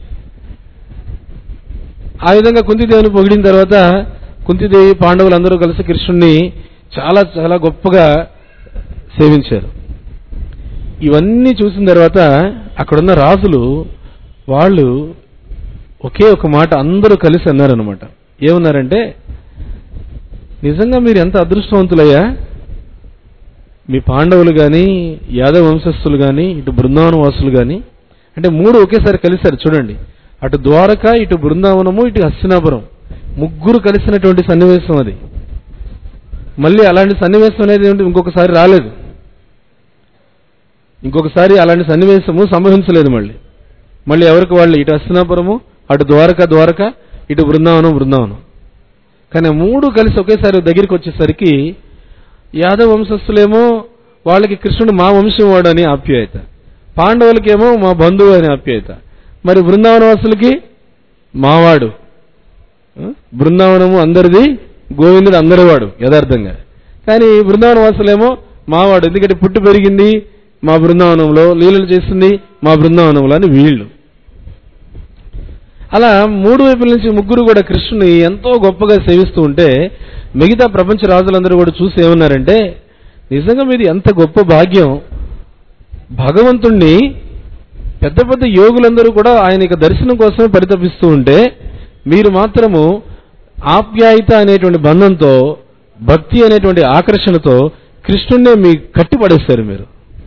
ఆ విధంగా కుంతిదేవిని పొగిడిన తర్వాత కుంతిదేవి పాండవులు అందరూ కలిసి కృష్ణుణ్ణి చాలా చాలా గొప్పగా సేవించారు ఇవన్నీ చూసిన తర్వాత అక్కడున్న రాజులు వాళ్ళు ఒకే ఒక మాట అందరూ కలిసి అన్నారనమాట ఏమన్నారంటే నిజంగా మీరు ఎంత అదృష్టవంతులయ్యా మీ పాండవులు కానీ యాదవ వంశస్థులు కానీ ఇటు బృందావన వాసులు కానీ అంటే మూడు ఒకేసారి కలిశారు చూడండి అటు ద్వారక ఇటు బృందావనము ఇటు హస్తినాపురం ముగ్గురు కలిసినటువంటి సన్నివేశం అది మళ్ళీ అలాంటి సన్నివేశం అనేది ఏంటి ఇంకొకసారి రాలేదు ఇంకొకసారి అలాంటి సన్నివేశము సంభవించలేదు మళ్ళీ మళ్ళీ ఎవరికి వాళ్ళు ఇటు హస్తినాపురము అటు ద్వారక ద్వారక ఇటు బృందావనం బృందావనం కానీ ఆ మూడు కలిసి ఒకేసారి దగ్గరికి వచ్చేసరికి యాదవ వంశస్థులేమో వాళ్ళకి కృష్ణుడు మా వంశం వాడు అని ఆప్యాయత పాండవులకేమో మా బంధువు అని ఆప్యాయత మరి బృందావన వాసులకి మావాడు ఆ? బృందావనము అందరిది గోవిందుడు అందరివాడు యథార్థంగా కానీ బృందావన వాసులేమో మావాడు ఎందుకంటే పుట్టి పెరిగింది మా బృందావనంలో లీలలు చేసింది మా బృందావనంలో అని వీళ్ళు అలా మూడు వైపుల నుంచి ముగ్గురు కూడా కృష్ణుని ఎంతో గొప్పగా సేవిస్తూ ఉంటే మిగతా ప్రపంచ రాజులందరూ కూడా చూసి ఏమన్నారంటే నిజంగా మీది ఎంత గొప్ప భాగ్యం భగవంతుణ్ణి పెద్ద పెద్ద యోగులందరూ కూడా ఆయన యొక్క దర్శనం కోసమే పరితపిస్తూ ఉంటే మీరు మాత్రము ఆప్యాయత అనేటువంటి బంధంతో భక్తి అనేటువంటి ఆకర్షణతో కృష్ణుణ్ణే మీ కట్టిపడేస్తారు మీరు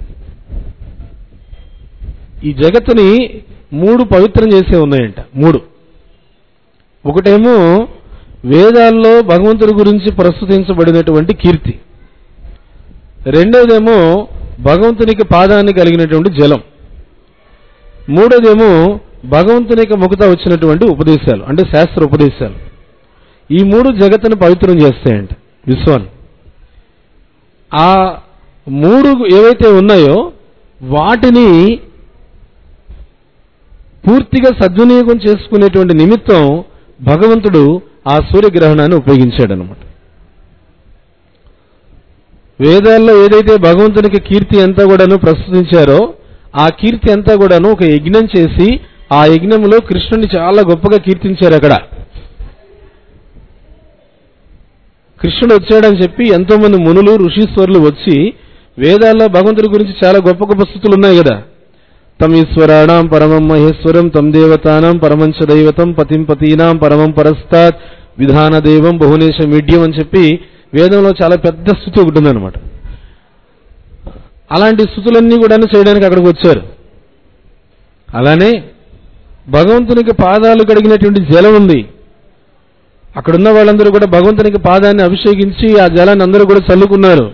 ఈ జగత్తుని మూడు పవిత్రం చేసే ఉన్నాయంట మూడు ఒకటేమో వేదాల్లో భగవంతుడి గురించి ప్రస్తుతించబడినటువంటి కీర్తి రెండోదేమో భగవంతునికి పాదాన్ని కలిగినటువంటి జలం మూడోదేమో భగవంతునికి ముఖత వచ్చినటువంటి ఉపదేశాలు అంటే శాస్త్ర ఉపదేశాలు ఈ మూడు జగత్తును పవిత్రం చేస్తాయంట విశ్వాన్ని ఆ మూడు ఏవైతే ఉన్నాయో వాటిని పూర్తిగా సద్వినియోగం చేసుకునేటువంటి నిమిత్తం భగవంతుడు ఆ సూర్యగ్రహణాన్ని ఉపయోగించాడనమాట వేదాల్లో ఏదైతే భగవంతునికి కీర్తి అంతా కూడాను ప్రస్తుతించారో ఆ కీర్తి అంతా కూడాను ఒక యజ్ఞం చేసి ఆ యజ్ఞంలో కృష్ణుని చాలా గొప్పగా కీర్తించారు అక్కడ కృష్ణుడు వచ్చాడని చెప్పి ఎంతో మంది మునులు ఋషీశ్వరులు వచ్చి వేదాల్లో భగవంతుడి గురించి చాలా గొప్ప గొప్ప స్థుతులు ఉన్నాయి కదా తమ్ ఈశ్వరాణం పరమం మహేశ్వరం తమ్ దేవతానం పరమంచ దైవతం పతిం పతీనాం పరమం పరస్తాత్ విధాన దేవం బహునేశ మీడ్యం అని చెప్పి వేదంలో చాలా పెద్ద స్థుతి ఒకటి ఉందన్నమాట అలాంటి స్థుతులన్నీ కూడా చేయడానికి అక్కడికి వచ్చారు అలానే భగవంతునికి పాదాలు కడిగినటువంటి జలం ఉంది అక్కడున్న వాళ్ళందరూ కూడా భగవంతునికి పాదాన్ని అభిషేకించి ఆ జలాన్ని అందరూ కూడా చల్లుకున్నారు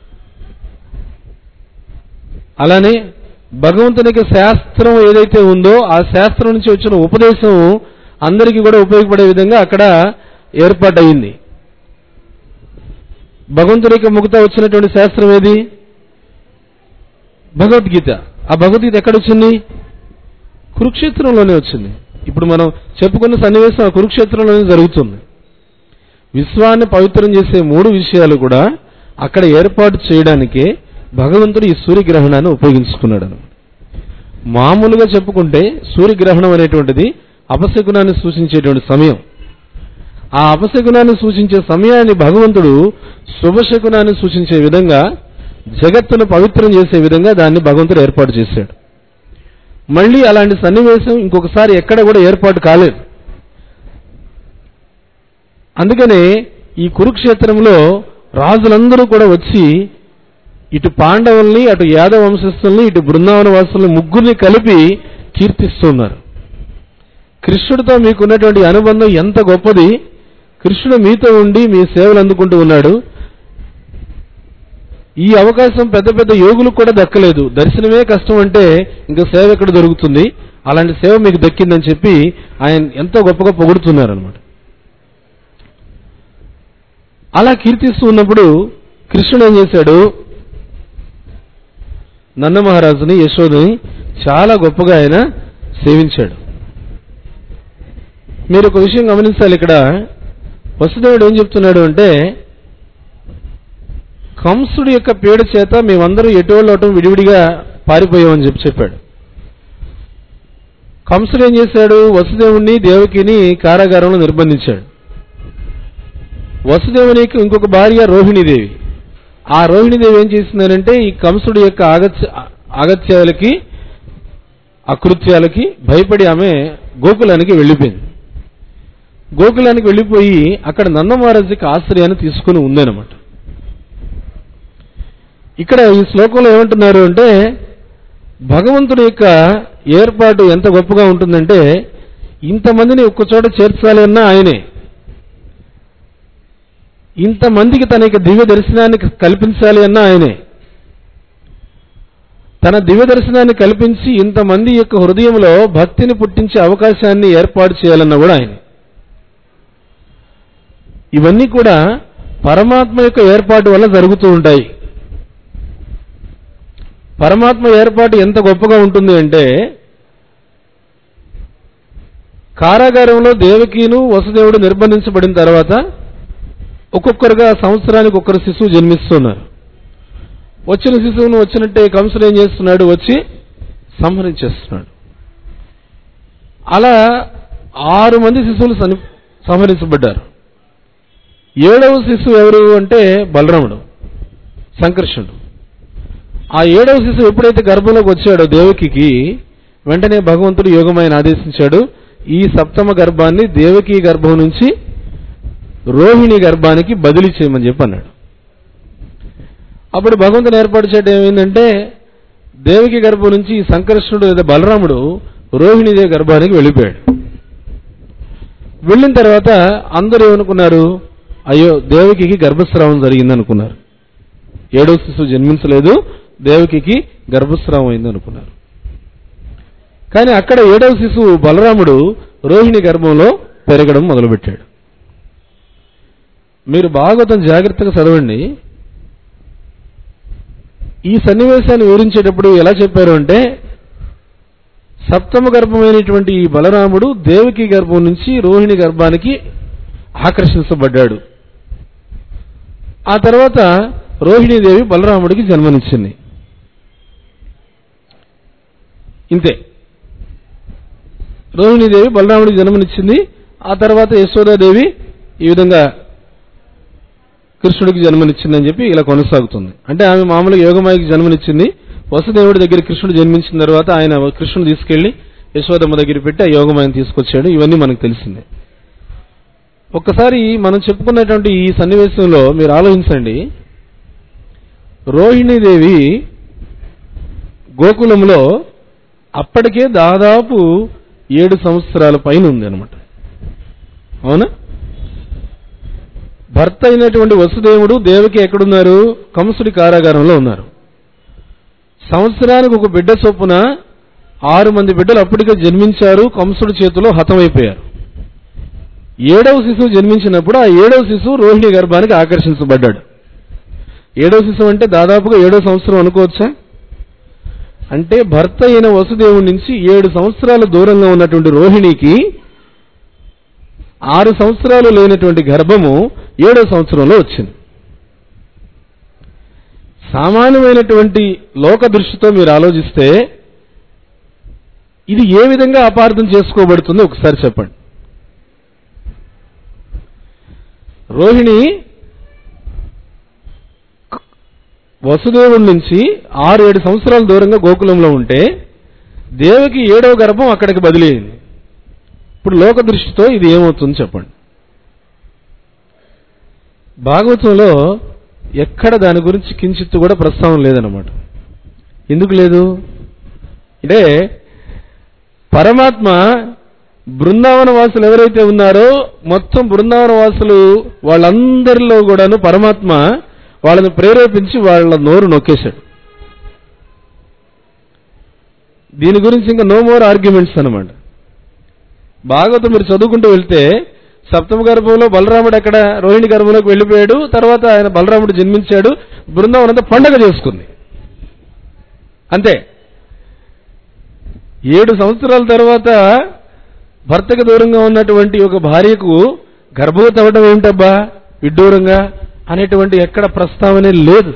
అలానే భగవంతునికి శాస్త్రం ఏదైతే ఉందో ఆ శాస్త్రం నుంచి వచ్చిన ఉపదేశం అందరికీ కూడా ఉపయోగపడే విధంగా అక్కడ ఏర్పాటయింది భగవంతునికి ముఖత వచ్చినటువంటి శాస్త్రం ఏది భగవద్గీత ఆ భగవద్గీత ఎక్కడ వచ్చింది కురుక్షేత్రంలోనే వచ్చింది ఇప్పుడు మనం చెప్పుకున్న సన్నివేశం ఆ కురుక్షేత్రంలోనే జరుగుతుంది విశ్వాన్ని పవిత్రం చేసే మూడు విషయాలు కూడా అక్కడ ఏర్పాటు చేయడానికే భగవంతుడు ఈ సూర్యగ్రహణాన్ని ఉపయోగించుకున్నాడు అన్నమాట మామూలుగా చెప్పుకుంటే సూర్యగ్రహణం అనేటువంటిది అపశకునాన్ని సూచించేటువంటి సమయం ఆ అపశకునాన్ని సూచించే సమయాన్ని భగవంతుడు శుభశకునాన్ని సూచించే విధంగా జగత్తును పవిత్రం చేసే విధంగా దాన్ని భగవంతుడు ఏర్పాటు చేశాడు మళ్ళీ అలాంటి సన్నివేశం ఇంకొకసారి ఎక్కడ కూడా ఏర్పాటు కాలేదు అందుకనే ఈ కురుక్షేత్రంలో రాజులందరూ కూడా వచ్చి ఇటు పాండవుల్ని అటు యాదవ వంశస్థుల్ని ఇటు బృందావన వాసుల్ని ముగ్గురిని కలిపి కీర్తిస్తున్నారు కృష్ణుడితో మీకున్నటువంటి అనుబంధం ఎంత గొప్పది కృష్ణుడు మీతో ఉండి మీ సేవలు అందుకుంటూ ఉన్నాడు ఈ అవకాశం పెద్ద పెద్ద యోగులకు కూడా దక్కలేదు దర్శనమే కష్టం అంటే ఇంకా సేవ ఎక్కడ దొరుకుతుంది అలాంటి సేవ మీకు దక్కిందని చెప్పి ఆయన ఎంతో గొప్పగా పొగుడుతున్నారు అనమాట అలా కీర్తిస్తూ ఉన్నప్పుడు కృష్ణుడు ఏం చేశాడు నన్న మహారాజుని యశోదని చాలా గొప్పగా ఆయన సేవించాడు మీరు ఒక విషయం గమనించాలి ఇక్కడ వసుదేవుడు ఏం చెప్తున్నాడు అంటే కంసుడి యొక్క పీడ చేత మేమందరం ఎటువంటి అటు విడివిడిగా పారిపోయామని చెప్పి చెప్పాడు కంసుడు ఏం చేశాడు వసుదేవుణ్ణి దేవకిని కారాగారంలో నిర్బంధించాడు వసుదేవునికి ఇంకొక భార్య రోహిణీదేవి ఆ రోహిణీదేవి ఏం చేసిందనంటే ఈ కంసుడి యొక్క ఆగత్య ఆగత్యాలకి అకృత్యాలకి భయపడి ఆమె గోకులానికి వెళ్ళిపోయింది గోకులానికి వెళ్ళిపోయి అక్కడ నందమహారాజుకి ఆశ్రయాన్ని తీసుకుని ఉందన్నమాట ఇక్కడ ఈ శ్లోకంలో ఏమంటున్నారు అంటే భగవంతుడి యొక్క ఏర్పాటు ఎంత గొప్పగా ఉంటుందంటే ఇంతమందిని ఒక్క చోట చేర్చాలి అన్నా ఆయనే ఇంతమందికి తన యొక్క దివ్య దర్శనాన్ని కల్పించాలి అన్నా ఆయనే తన దివ్య దర్శనాన్ని కల్పించి ఇంతమంది యొక్క హృదయంలో భక్తిని పుట్టించే అవకాశాన్ని ఏర్పాటు చేయాలన్న కూడా ఆయన ఇవన్నీ కూడా పరమాత్మ యొక్క ఏర్పాటు వల్ల జరుగుతూ ఉంటాయి పరమాత్మ ఏర్పాటు ఎంత గొప్పగా ఉంటుంది అంటే కారాగారంలో దేవకీను వసుదేవుడు నిర్బంధించబడిన తర్వాత ఒక్కొక్కరుగా సంవత్సరానికి ఒక్కరు శిశువు జన్మిస్తున్నారు వచ్చిన శిశువును వచ్చినట్టే కంసుడు ఏం చేస్తున్నాడు వచ్చి సంహరించేస్తున్నాడు అలా ఆరు మంది శిశువులు సని- సంహరించబడ్డారు ఏడవ శిశువు ఎవరు అంటే బలరాముడు సంకర్షణుడు ఆ ఏడవ శిశువు ఎప్పుడైతే గర్భంలోకి వచ్చాడో దేవకికి వెంటనే భగవంతుడు యోగమైన ఆదేశించాడు ఈ సప్తమ గర్భాన్ని దేవకి గర్భం నుంచి రోహిణి గర్భానికి బదిలీ చేయమని చెప్పి అన్నాడు అప్పుడు భగవంతుని ఏర్పాటు చేయడం ఏమైందంటే దేవకి గర్భం నుంచి ఈ సంకర్షణుడు లేదా బలరాముడు రోహిణీదేవి గర్భానికి వెళ్ళిపోయాడు వెళ్ళిన తర్వాత అందరూ ఏమనుకున్నారు అయ్యో దేవకికి గర్భస్రావం జరిగింది అనుకున్నారు ఏడవ శిశువు జన్మించలేదు దేవకికి గర్భస్రావం అయింది అనుకున్నారు కానీ అక్కడ ఏడవ శిశువు బలరాముడు రోహిణి గర్భంలో పెరగడం మొదలుపెట్టాడు మీరు భాగవతం జాగ్రత్తగా చదవండి ఈ సన్నివేశాన్ని వివరించేటప్పుడు ఎలా చెప్పారు అంటే సప్తమ గర్భమైనటువంటి ఈ బలరాముడు దేవకి గర్భం నుంచి రోహిణి గర్భానికి ఆకర్షించబడ్డాడు ఆ తర్వాత రోహిణీదేవి బలరాముడికి జన్మనిచ్చింది ఇంతే రోహిణీదేవి బలరాముడికి జన్మనిచ్చింది ఆ తర్వాత యశోదాదేవి ఈ విధంగా కృష్ణుడికి జన్మనిచ్చిందని చెప్పి ఇలా కొనసాగుతుంది అంటే ఆమె మామూలుగా యోగమాయికి జన్మనిచ్చింది వసుదేవుడి దగ్గర కృష్ణుడు జన్మించిన తర్వాత ఆయన కృష్ణుడు తీసుకెళ్లి యశోదమ్మ దగ్గర పెట్టి ఆ యోగమాయని తీసుకొచ్చాడు ఇవన్నీ మనకు తెలిసిందే ఒక్కసారి మనం చెప్పుకున్నటువంటి ఈ సన్నివేశంలో మీరు ఆలోచించండి రోహిణీదేవి గోకులంలో అప్పటికే దాదాపు ఏడు సంవత్సరాల పైన ఉంది అనమాట అవునా భర్త అయినటువంటి వసుదేవుడు దేవకి ఎక్కడున్నారు కంసుడి కారాగారంలో ఉన్నారు సంవత్సరానికి ఒక బిడ్డ చొప్పున ఆరు మంది బిడ్డలు అప్పటికే జన్మించారు కంసుడి చేతిలో హతమైపోయారు ఏడవ శిశువు జన్మించినప్పుడు ఆ ఏడవ శిశువు రోహిణి గర్భానికి ఆకర్షించబడ్డాడు ఏడవ శిశువు అంటే దాదాపుగా ఏడవ సంవత్సరం అనుకోవచ్చా అంటే భర్త అయిన వసుదేవుడి నుంచి ఏడు సంవత్సరాల దూరంగా ఉన్నటువంటి రోహిణికి ఆరు సంవత్సరాలు లేనటువంటి గర్భము ఏడో సంవత్సరంలో వచ్చింది సామాన్యమైనటువంటి లోక దృష్టితో మీరు ఆలోచిస్తే ఇది ఏ విధంగా అపార్థం చేసుకోబడుతుందో ఒకసారి చెప్పండి రోహిణి వసుదేవుడి నుంచి ఆరు ఏడు సంవత్సరాల దూరంగా గోకులంలో ఉంటే దేవకి ఏడవ గర్భం అక్కడికి బదిలీ అయింది ఇప్పుడు లోక దృష్టితో ఇది ఏమవుతుంది చెప్పండి భాగవతంలో ఎక్కడ దాని గురించి కించిత్తు కూడా ప్రస్తావన లేదనమాట ఎందుకు లేదు అంటే పరమాత్మ బృందావన వాసులు ఎవరైతే ఉన్నారో మొత్తం బృందావన వాసులు వాళ్ళందరిలో కూడాను పరమాత్మ వాళ్ళని ప్రేరేపించి వాళ్ళ నోరు నొక్కేశాడు దీని గురించి ఇంకా నో మోర్ ఆర్గ్యుమెంట్స్ అనమాట భాగవతం మీరు చదువుకుంటూ వెళ్తే సప్తమ గర్భంలో బలరాముడు అక్కడ రోహిణి గర్భంలోకి వెళ్ళిపోయాడు తర్వాత ఆయన బలరాముడు జన్మించాడు బృందావనం అంతా పండగ చేసుకుంది అంతే ఏడు సంవత్సరాల తర్వాత భర్తకు దూరంగా ఉన్నటువంటి ఒక భార్యకు గర్భవతి అవ్వడం ఏమిటబ్బా విడ్డూరంగా అనేటువంటి ఎక్కడ ప్రస్తావనే లేదు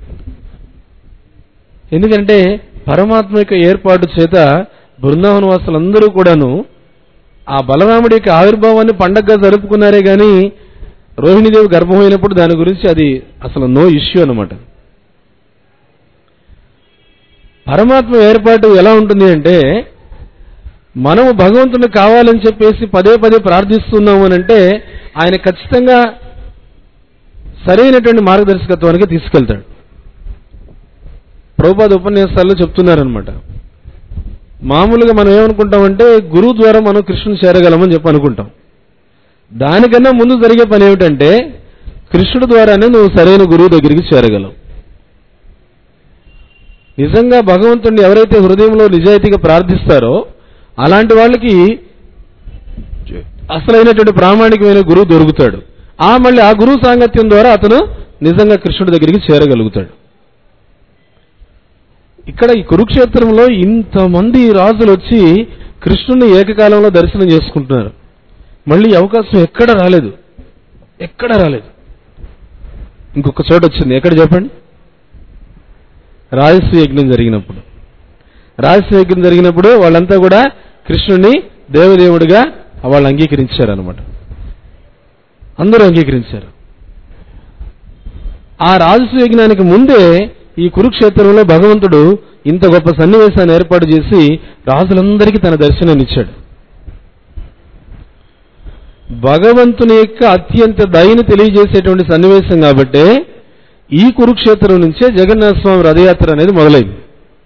ఎందుకంటే పరమాత్మ యొక్క ఏర్పాటు చేత బృందావన వాసులందరూ కూడాను ఆ బలరాముడి యొక్క ఆవిర్భావాన్ని పండగగా జరుపుకున్నారే గాని రోహిణీదేవి గర్భమైనప్పుడు దాని గురించి అది అసలు నో ఇష్యూ అనమాట పరమాత్మ ఏర్పాటు ఎలా ఉంటుంది అంటే మనము భగవంతుని కావాలని చెప్పేసి పదే పదే ప్రార్థిస్తున్నాము అని అంటే ఆయన ఖచ్చితంగా సరైనటువంటి మార్గదర్శకత్వానికి తీసుకెళ్తాడు ప్రభుపాద ఉపన్యాసాల్లో చెప్తున్నారనమాట మామూలుగా మనం ఏమనుకుంటామంటే గురువు ద్వారా మనం కృష్ణుని చేరగలమని చెప్పి అనుకుంటాం దానికన్నా ముందు జరిగే పని ఏమిటంటే కృష్ణుడు ద్వారానే నువ్వు సరైన గురువు దగ్గరికి చేరగలవు నిజంగా భగవంతుడిని ఎవరైతే హృదయంలో నిజాయితీగా ప్రార్థిస్తారో అలాంటి వాళ్ళకి అసలైనటువంటి ప్రామాణికమైన గురువు దొరుకుతాడు ఆ మళ్ళీ ఆ గురువు సాంగత్యం ద్వారా అతను నిజంగా కృష్ణుడి దగ్గరికి చేరగలుగుతాడు ఇక్కడ ఈ కురుక్షేత్రంలో ఇంతమంది రాజులు వచ్చి కృష్ణుని ఏకకాలంలో దర్శనం చేసుకుంటున్నారు మళ్ళీ ఈ అవకాశం ఎక్కడ రాలేదు ఎక్కడ రాలేదు ఇంకొక చోట వచ్చింది ఎక్కడ చెప్పండి రాజస్వ యజ్ఞం జరిగినప్పుడు రాజస్వ యజ్ఞం జరిగినప్పుడు వాళ్ళంతా కూడా కృష్ణుని దేవదేవుడిగా వాళ్ళు అంగీకరించారు అనమాట అందరూ అంగీకరించారు ఆ రాజస్వ యజ్ఞానికి ముందే ఈ కురుక్షేత్రంలో భగవంతుడు ఇంత గొప్ప సన్నివేశాన్ని ఏర్పాటు చేసి రాజులందరికీ తన దర్శనాన్ని ఇచ్చాడు భగవంతుని యొక్క అత్యంత దయని తెలియజేసేటువంటి సన్నివేశం కాబట్టే ఈ కురుక్షేత్రం నుంచే జగన్నాథ స్వామి రథయాత్ర అనేది మొదలైంది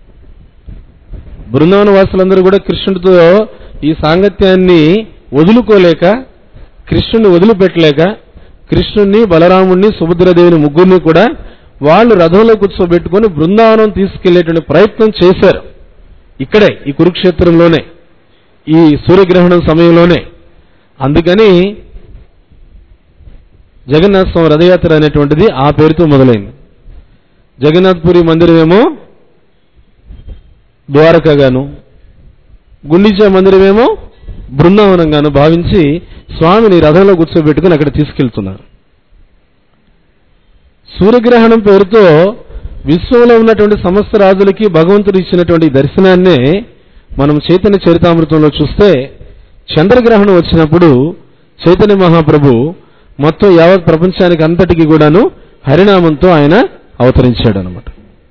బృందావన వాసులందరూ కూడా కృష్ణుడితో ఈ సాంగత్యాన్ని వదులుకోలేక కృష్ణుని వదిలిపెట్టలేక కృష్ణుణ్ణి బలరాముణ్ణి సుభద్రదేవిని ముగ్గురిని కూడా వాళ్ళు రథంలో కూర్చోబెట్టుకొని బృందావనం తీసుకెళ్లేటువంటి ప్రయత్నం చేశారు ఇక్కడే ఈ కురుక్షేత్రంలోనే ఈ సూర్యగ్రహణం సమయంలోనే అందుకని జగన్నాథ స్వామి రథయాత్ర అనేటువంటిది ఆ పేరుతో మొదలైంది జగన్నాథ్పురి మందిరమేమో ద్వారకగాను గుండిచా మందిరమేమో బృందావనంగాను భావించి స్వామిని రథంలో కూర్చోబెట్టుకుని అక్కడ తీసుకెళ్తున్నారు సూర్యగ్రహణం పేరుతో విశ్వంలో ఉన్నటువంటి సమస్త రాజులకి భగవంతుడు ఇచ్చినటువంటి ఈ దర్శనాన్నే మనం చైతన్య చరితామృతంలో చూస్తే చంద్రగ్రహణం వచ్చినప్పుడు చైతన్య మహాప్రభు మొత్తం యావత్ ప్రపంచానికి అంతటికి కూడాను హరినామంతో ఆయన అవతరించాడు అనమాట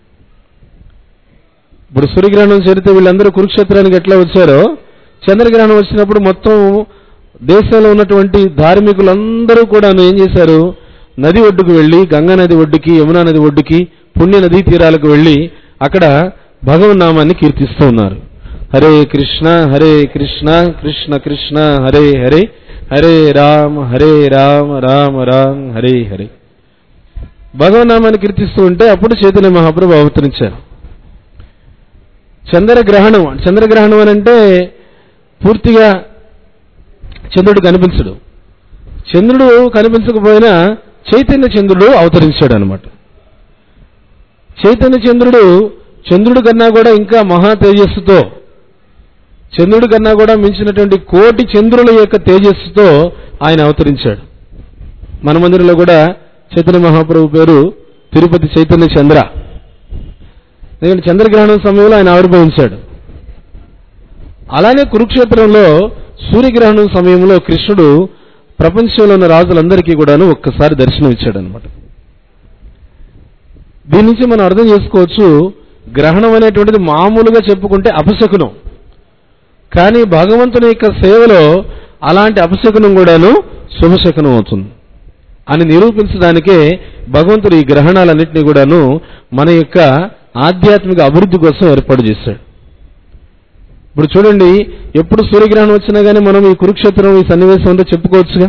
ఇప్పుడు సూర్యగ్రహణం చేరితే వీళ్ళందరూ కురుక్షేత్రానికి ఎట్లా వచ్చారో చంద్రగ్రహణం వచ్చినప్పుడు మొత్తం దేశంలో ఉన్నటువంటి ధార్మికులందరూ కూడా ఏం చేశారు నది ఒడ్డుకు వెళ్లి గంగా నది ఒడ్డుకి యమునా నది ఒడ్డుకి పుణ్య నదీ తీరాలకు వెళ్లి అక్కడ భగవన్ నామాన్ని కీర్తిస్తూ ఉన్నారు హరే కృష్ణ హరే కృష్ణ కృష్ణ కృష్ణ హరే హరే హరే రామ హరే రామ రామ రామ హరే హరే భగవన్ నామాన్ని కీర్తిస్తూ ఉంటే అప్పుడు చైతన్య మహాప్రభు అవతరించారు చంద్రగ్రహణం చంద్రగ్రహణం అని అంటే పూర్తిగా చంద్రుడు కనిపించడు చంద్రుడు కనిపించకపోయినా చైతన్య చంద్రుడు అవతరించాడు అనమాట చైతన్య చంద్రుడు చంద్రుడి కన్నా కూడా ఇంకా మహా తేజస్సుతో చంద్రుడి కన్నా కూడా మించినటువంటి కోటి చంద్రుల యొక్క తేజస్సుతో ఆయన అవతరించాడు మన మందిరంలో కూడా చైతన్య మహాప్రభు పేరు తిరుపతి చైతన్య చంద్ర ఎందుకంటే చంద్రగ్రహణం సమయంలో ఆయన ఆవిర్భవించాడు అలానే కురుక్షేత్రంలో సూర్యగ్రహణం సమయంలో కృష్ణుడు ప్రపంచంలో ఉన్న రాజులందరికీ కూడాను ఒక్కసారి దర్శనం ఇచ్చాడు అనమాట దీని నుంచి మనం అర్థం చేసుకోవచ్చు గ్రహణం అనేటువంటిది మామూలుగా చెప్పుకుంటే అపశకునం కానీ భగవంతుని యొక్క సేవలో అలాంటి అపశకునం కూడాను శుభశకునం అవుతుంది అని నిరూపించడానికే భగవంతుడు ఈ గ్రహణాలన్నింటినీ కూడాను మన యొక్క ఆధ్యాత్మిక అభివృద్ధి కోసం ఏర్పాటు చేశాడు ఇప్పుడు చూడండి ఎప్పుడు సూర్యగ్రహణం వచ్చినా కానీ మనం ఈ కురుక్షేత్రం ఈ సన్నివేశం ఉంటే చెప్పుకోవచ్చుగా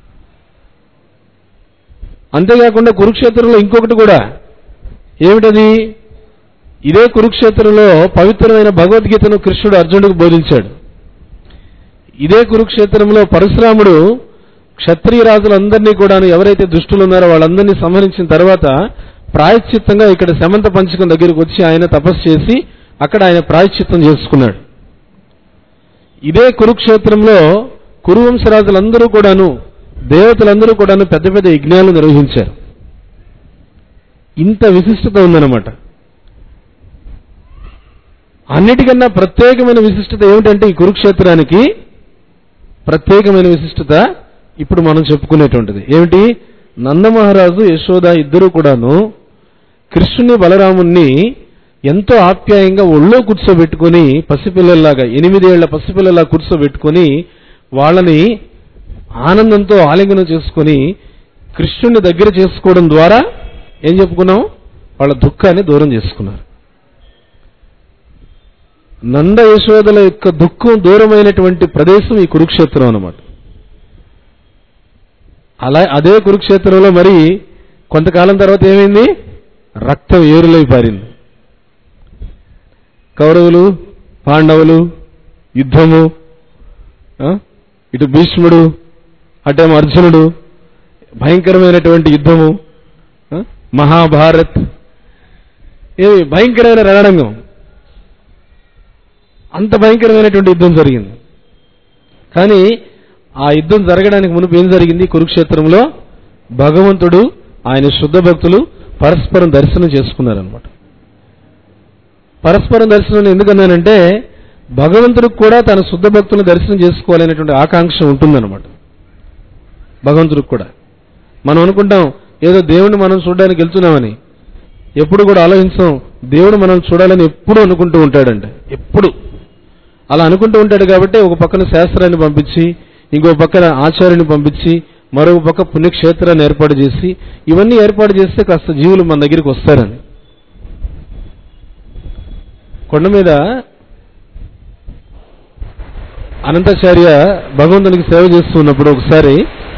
అంతేకాకుండా కురుక్షేత్రంలో ఇంకొకటి కూడా ఏమిటది ఇదే కురుక్షేత్రంలో పవిత్రమైన భగవద్గీతను కృష్ణుడు అర్జునుడికి బోధించాడు ఇదే కురుక్షేత్రంలో పరశురాముడు క్షత్రియ రాజులందరినీ కూడా ఎవరైతే దుష్టులు ఉన్నారో వాళ్ళందరినీ సంహరించిన తర్వాత ప్రాయశ్చిత్తంగా ఇక్కడ శమంత పంచకం దగ్గరికి వచ్చి ఆయన తపస్సు చేసి అక్కడ ఆయన ప్రాయశ్చిత్తం చేసుకున్నాడు ఇదే కురుక్షేత్రంలో కురువంశరాజులందరూ కూడాను దేవతలందరూ కూడాను పెద్ద పెద్ద యజ్ఞాలు నిర్వహించారు ఇంత విశిష్టత ఉందన్నమాట అన్నిటికన్నా ప్రత్యేకమైన విశిష్టత ఏమిటంటే ఈ కురుక్షేత్రానికి ప్రత్యేకమైన విశిష్టత ఇప్పుడు మనం చెప్పుకునేటువంటిది ఏమిటి నందమహారాజు యశోద ఇద్దరు కూడాను కృష్ణుని బలరాముణ్ణి ఎంతో ఆప్యాయంగా ఒళ్ళో కూర్చోబెట్టుకొని పసిపిల్లల్లాగా ఎనిమిదేళ్ల పసిపిల్లలా కూర్చోబెట్టుకొని వాళ్ళని ఆనందంతో ఆలింగనం చేసుకొని కృష్ణుని దగ్గర చేసుకోవడం ద్వారా ఏం చెప్పుకున్నాం వాళ్ళ దుఃఖాన్ని దూరం చేసుకున్నారు నంద యశోదల యొక్క దుఃఖం దూరమైనటువంటి ప్రదేశం ఈ కురుక్షేత్రం అన్నమాట అలా అదే కురుక్షేత్రంలో మరి కొంతకాలం తర్వాత ఏమైంది రక్తం ఏరులై పారింది కౌరవులు పాండవులు యుద్ధము ఆ? ఇటు భీష్ముడు అటేమో అర్జునుడు భయంకరమైనటువంటి యుద్ధము ఆ? మహాభారత్ ఏమి భయంకరమైన రణరంగం అంత భయంకరమైనటువంటి యుద్ధం జరిగింది కానీ ఆ యుద్ధం జరగడానికి మునుపు ఏం జరిగింది కురుక్షేత్రంలో భగవంతుడు ఆయన శుద్ధ భక్తులు పరస్పరం దర్శనం చేసుకున్నారనమాట పరస్పరం దర్శనం ఎందుకన్నానంటే భగవంతుడికి కూడా తన శుద్ధ భక్తులను దర్శనం చేసుకోవాలనేటువంటి ఆకాంక్ష ఉంటుందన్నమాట భగవంతుడికి కూడా మనం అనుకుంటాం ఏదో దేవుణ్ణి మనం చూడడానికి వెళ్తున్నామని ఎప్పుడు కూడా ఆలోచించాం దేవుడు మనం చూడాలని ఎప్పుడు అనుకుంటూ ఉంటాడంట ఎప్పుడు అలా అనుకుంటూ ఉంటాడు కాబట్టి ఒక పక్కన శాస్త్రాన్ని పంపించి ఇంకో పక్కన ఆచార్యుని పంపించి మరొక పక్క పుణ్యక్షేత్రాన్ని ఏర్పాటు చేసి ఇవన్నీ ఏర్పాటు చేస్తే కాస్త జీవులు మన దగ్గరికి వస్తారని కొండ మీద అనంతాచార్య భగవంతునికి సేవ చేస్తున్నప్పుడు ఒకసారి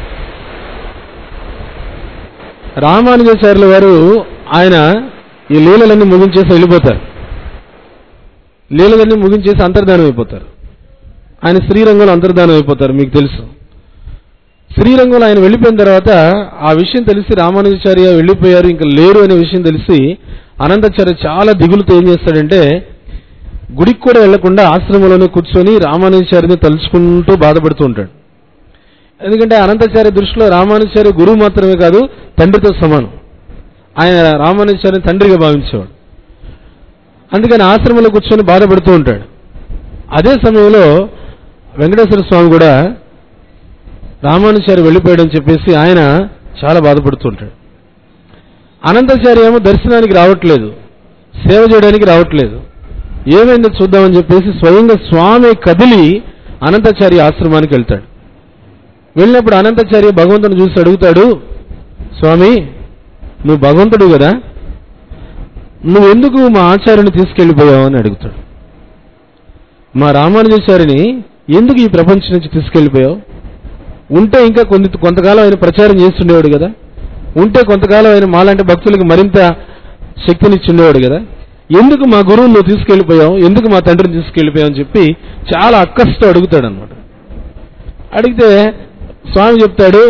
రామానుజాచార్యుల వారు ఆయన ఈ లీలలన్నీ ముగించేసి వెళ్ళిపోతారు లీలలన్నీ ముగించేసి అంతర్ధానం అయిపోతారు ఆయన శ్రీరంగంలో అంతర్ధానం అయిపోతారు మీకు తెలుసు శ్రీరంగంలో ఆయన వెళ్ళిపోయిన తర్వాత ఆ విషయం తెలిసి రామానుజాచార్య వెళ్ళిపోయారు ఇంకా లేరు అనే విషయం తెలిసి అనంతాచార్య చాలా దిగులుతో ఏం చేస్తాడంటే గుడికి కూడా వెళ్లకుండా ఆశ్రమంలోనే కూర్చొని రామానుజాచార్యని తలుచుకుంటూ బాధపడుతూ ఉంటాడు ఎందుకంటే అనంతాచార్య దృష్టిలో రామానుజాచార్య గురువు మాత్రమే కాదు తండ్రితో సమానం ఆయన రామానుజాచార్యని తండ్రిగా భావించేవాడు అందుకని ఆశ్రమంలో కూర్చొని బాధపడుతూ ఉంటాడు అదే సమయంలో వెంకటేశ్వర స్వామి కూడా రామానుచారి వెళ్ళిపోయాడని చెప్పేసి ఆయన చాలా బాధపడుతూ ఉంటాడు అనంతాచారి ఏమో దర్శనానికి రావట్లేదు సేవ చేయడానికి రావట్లేదు ఏమైందో చూద్దామని చెప్పేసి స్వయంగా స్వామి కదిలి అనంతాచారి ఆశ్రమానికి వెళ్తాడు వెళ్ళినప్పుడు అనంతాచార్య భగవంతుని చూసి అడుగుతాడు స్వామి నువ్వు భగవంతుడు కదా నువ్వెందుకు మా ఆచార్యుని తీసుకెళ్లిపోయావు అని అడుగుతాడు మా రామానుజాచార్యుని ఎందుకు ఈ ప్రపంచం నుంచి తీసుకెళ్లిపోయావు ఉంటే ఇంకా కొన్ని కొంతకాలం ఆయన ప్రచారం చేస్తుండేవాడు కదా ఉంటే కొంతకాలం ఆయన మాలాంటి భక్తులకు మరింత శక్తినిచ్చిండేవాడు కదా ఎందుకు మా గురువుని నువ్వు తీసుకెళ్లిపోయావు ఎందుకు మా తండ్రిని తీసుకెళ్లిపోయావు అని చెప్పి చాలా అక్కస్తో అడుగుతాడు అనమాట అడిగితే స్వామి చెప్తాడు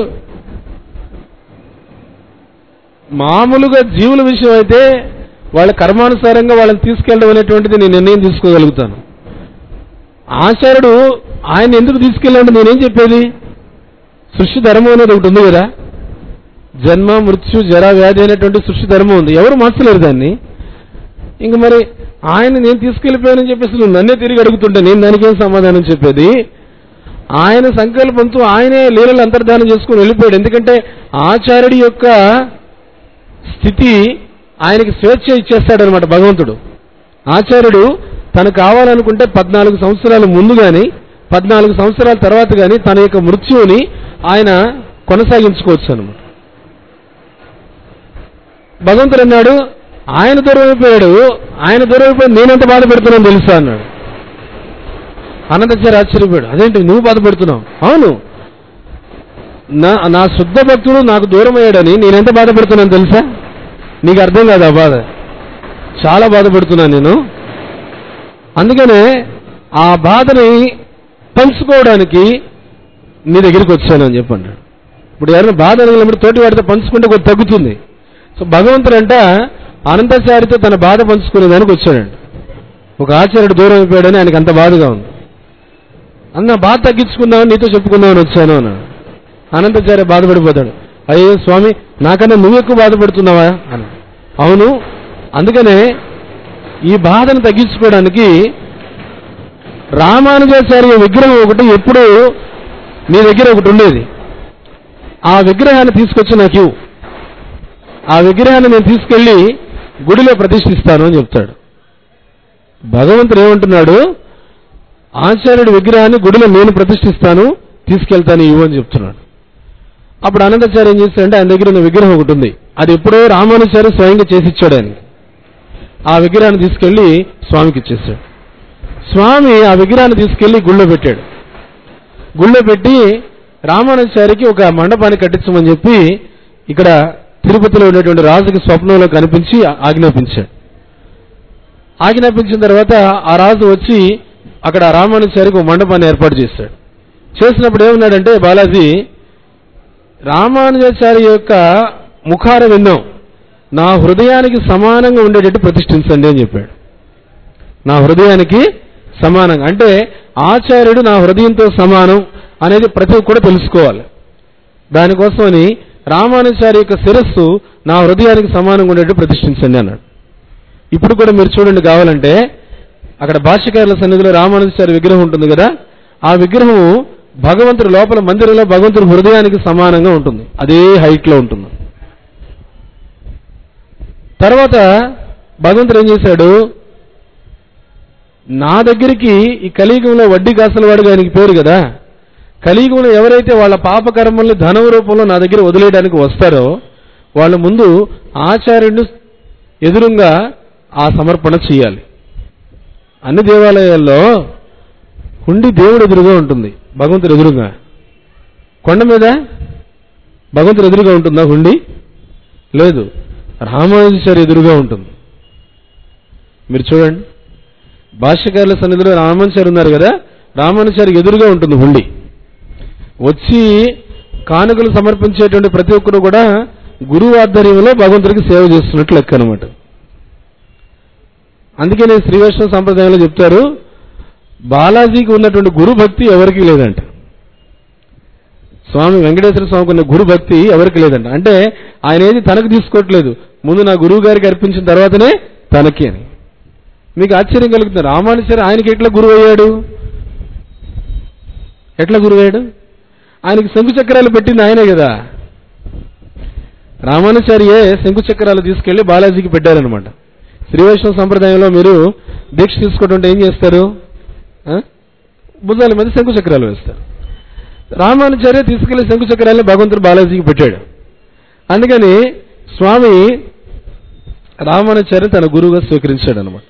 మామూలుగా జీవుల విషయం అయితే వాళ్ళ కర్మానుసారంగా వాళ్ళని తీసుకెళ్ళడం అనేటువంటిది నేను నిర్ణయం తీసుకోగలుగుతాను ఆచార్యుడు ఆయన ఎందుకు తీసుకెళ్ళాడు నేనేం చెప్పేది సృష్టి ధర్మం అనేది ఒకటి ఉంది కదా జన్మ మృత్యు జర వ్యాధి అనేటువంటి సృష్టి ధర్మం ఉంది ఎవరు మార్చలేరు దాన్ని ఇంక మరి ఆయన నేను తీసుకెళ్ళిపోయానని చెప్పేసి నువ్వు నన్నే తిరిగి అడుగుతుంటే నేను దానికేం సమాధానం చెప్పేది ఆయన సంకల్పంతో ఆయనే లీలలు అంతర్ధానం చేసుకుని వెళ్ళిపోయాడు ఎందుకంటే ఆచార్యుడి యొక్క స్థితి ఆయనకి స్వేచ్ఛ ఇచ్చేస్తాడనమాట భగవంతుడు ఆచార్యుడు తను కావాలనుకుంటే పద్నాలుగు సంవత్సరాల ముందు కానీ పద్నాలుగు సంవత్సరాల తర్వాత కానీ తన యొక్క మృత్యువుని ఆయన కొనసాగించుకోవచ్చు అనమాట భగవంతుడు అన్నాడు ఆయన దూరం అయిపోయాడు ఆయన దూరం అయిపోయి నేనెంత బాధపెడుతున్నాను తెలుసా అన్నాడు అనంతచారి ఆశ్చర్యపోయాడు అదేంటి నువ్వు బాధపడుతున్నావు అవును నా నా శుద్ధ భక్తుడు నాకు దూరం అయ్యాడని నేనెంత బాధపడుతున్నాను తెలుసా నీకు అర్థం కాదు ఆ బాధ చాలా బాధపడుతున్నాను నేను అందుకనే ఆ బాధని పంచుకోవడానికి నీ దగ్గరికి వచ్చాను అని చెప్పండి ఇప్పుడు ఎవరైనా బాధ అనగలప్పుడు తోటి వాడితో పంచుకుంటే కొద్ది తగ్గుతుంది సో భగవంతుడు అంట అనంతచారితో తన బాధ పంచుకునే దానికి వచ్చాడండి ఒక ఆచార్యుడు దూరం అయిపోయాడని ఆయనకి అంత బాధగా ఉంది అన్న బాధ తగ్గించుకుందామని నీతో చెప్పుకుందామని వచ్చాను అన్నాడు అనంతచార్య బాధపడిపోతాడు అయ్యో స్వామి నాకన్నా నువ్వు ఎక్కువ బాధపడుతున్నావా అని అవును అందుకనే ఈ బాధను తగ్గించుకోవడానికి రామానుజాచార్య విగ్రహం ఒకటి ఎప్పుడు నీ దగ్గర ఒకటి ఉండేది ఆ విగ్రహాన్ని తీసుకొచ్చి నాకు ఇవ్వు ఆ విగ్రహాన్ని నేను తీసుకెళ్లి గుడిలో ప్రతిష్ఠిస్తాను అని చెప్తాడు భగవంతుడు ఏమంటున్నాడు ఆచార్యుడి విగ్రహాన్ని గుడిలో నేను ప్రతిష్ఠిస్తాను తీసుకెళ్తాను ఇవ్వు అని చెప్తున్నాడు అప్పుడు అనంతాచార్య ఏం చేస్తాడంటే ఆయన దగ్గర ఉన్న విగ్రహం ఒకటి ఉంది అది ఎప్పుడో రామానుచార్య స్వయంగా చేసి ఇచ్చాడు ఆయనకి ఆ విగ్రహాన్ని తీసుకెళ్లి స్వామికి ఇచ్చేసాడు స్వామి ఆ విగ్రహాన్ని తీసుకెళ్లి గుళ్ళో పెట్టాడు గుళ్ళో పెట్టి రామానుచారికి ఒక మండపాన్ని కట్టించమని చెప్పి ఇక్కడ తిరుపతిలో ఉండేటువంటి రాజుకి స్వప్నంలో కనిపించి ఆజ్ఞాపించాడు ఆజ్ఞాపించిన తర్వాత ఆ రాజు వచ్చి అక్కడ రామానుచారికి ఒక మండపాన్ని ఏర్పాటు చేశాడు చేసినప్పుడు ఏమన్నాడంటే బాలాజీ రామానుజాచారి యొక్క ముఖార విందాం నా హృదయానికి సమానంగా ఉండేటట్టు ప్రతిష్ఠించండి అని చెప్పాడు నా హృదయానికి సమానంగా అంటే ఆచార్యుడు నా హృదయంతో సమానం అనేది ప్రతి ఒక్కరు కూడా తెలుసుకోవాలి దానికోసమని రామానుచారి యొక్క శిరస్సు నా హృదయానికి సమానంగా ఉండేట్టు ప్రతిష్ఠించండి అన్నాడు ఇప్పుడు కూడా మీరు చూడండి కావాలంటే అక్కడ భాష్యకారుల సన్నిధిలో రామానుచారి విగ్రహం ఉంటుంది కదా ఆ విగ్రహం భగవంతుడి లోపల మందిరంలో భగవంతుడి హృదయానికి సమానంగా ఉంటుంది అదే హైట్ లో ఉంటుంది తర్వాత భగవంతుడు ఏం చేశాడు నా దగ్గరికి ఈ కలియుగంలో వడ్డీ కాసల వాడుగా ఆయనకి పేరు కదా కలియుగంలో ఎవరైతే వాళ్ళ పాపకర్మల్ని ధనం రూపంలో నా దగ్గర వదిలేయడానికి వస్తారో వాళ్ళ ముందు ఆచార్యుడిని ఎదురుగా ఆ సమర్పణ చేయాలి అన్ని దేవాలయాల్లో హుండి దేవుడు ఎదురుగా ఉంటుంది భగవంతుడు ఎదురుగా కొండ మీద భగవంతుడు ఎదురుగా ఉంటుందా హుండి లేదు రామానుజాచారి ఎదురుగా ఉంటుంది మీరు చూడండి భాష్యకారుల సన్నిధిలో రామానుచారి ఉన్నారు కదా రామానుచారికి ఎదురుగా ఉంటుంది హుండి వచ్చి కానుకలు సమర్పించేటువంటి ప్రతి ఒక్కరు కూడా గురువు ఆధ్వర్యంలో భగవంతుడికి సేవ చేస్తున్నట్లు లెక్క అనమాట అందుకే నేను శ్రీ వైష్ణవ సంప్రదాయంలో చెప్తారు బాలాజీకి ఉన్నటువంటి గురు భక్తి ఎవరికి లేదంట స్వామి వెంకటేశ్వర స్వామికి ఉన్న గురు భక్తి ఎవరికి లేదంట అంటే ఆయన ఏది తనకు తీసుకోవట్లేదు ముందు నా గురువు గారికి అర్పించిన తర్వాతనే తనకి అని మీకు ఆశ్చర్యం కలుగుతుంది రామానుచారి ఆయనకి ఎట్లా గురువు అయ్యాడు ఎట్లా గురువు అయ్యాడు ఆయనకి శంకు చక్రాలు పెట్టింది ఆయనే కదా రామానుచారియే శంకు చక్రాలు తీసుకెళ్లి బాలాజీకి పెట్టారనమాట శ్రీ వైష్ణవ సంప్రదాయంలో మీరు దీక్ష తీసుకుంటుంటే ఏం చేస్తారు ఆ? భుజాల మీద శంకు చక్రాలు వేస్తారు రామానుచార్య తీసుకెళ్లి శంకు చక్రాలను భగవంతుడు బాలాజీకి పెట్టాడు అందుకని స్వామి రామానుచార్య తన గురువుగా స్వీకరించాడు అనమాట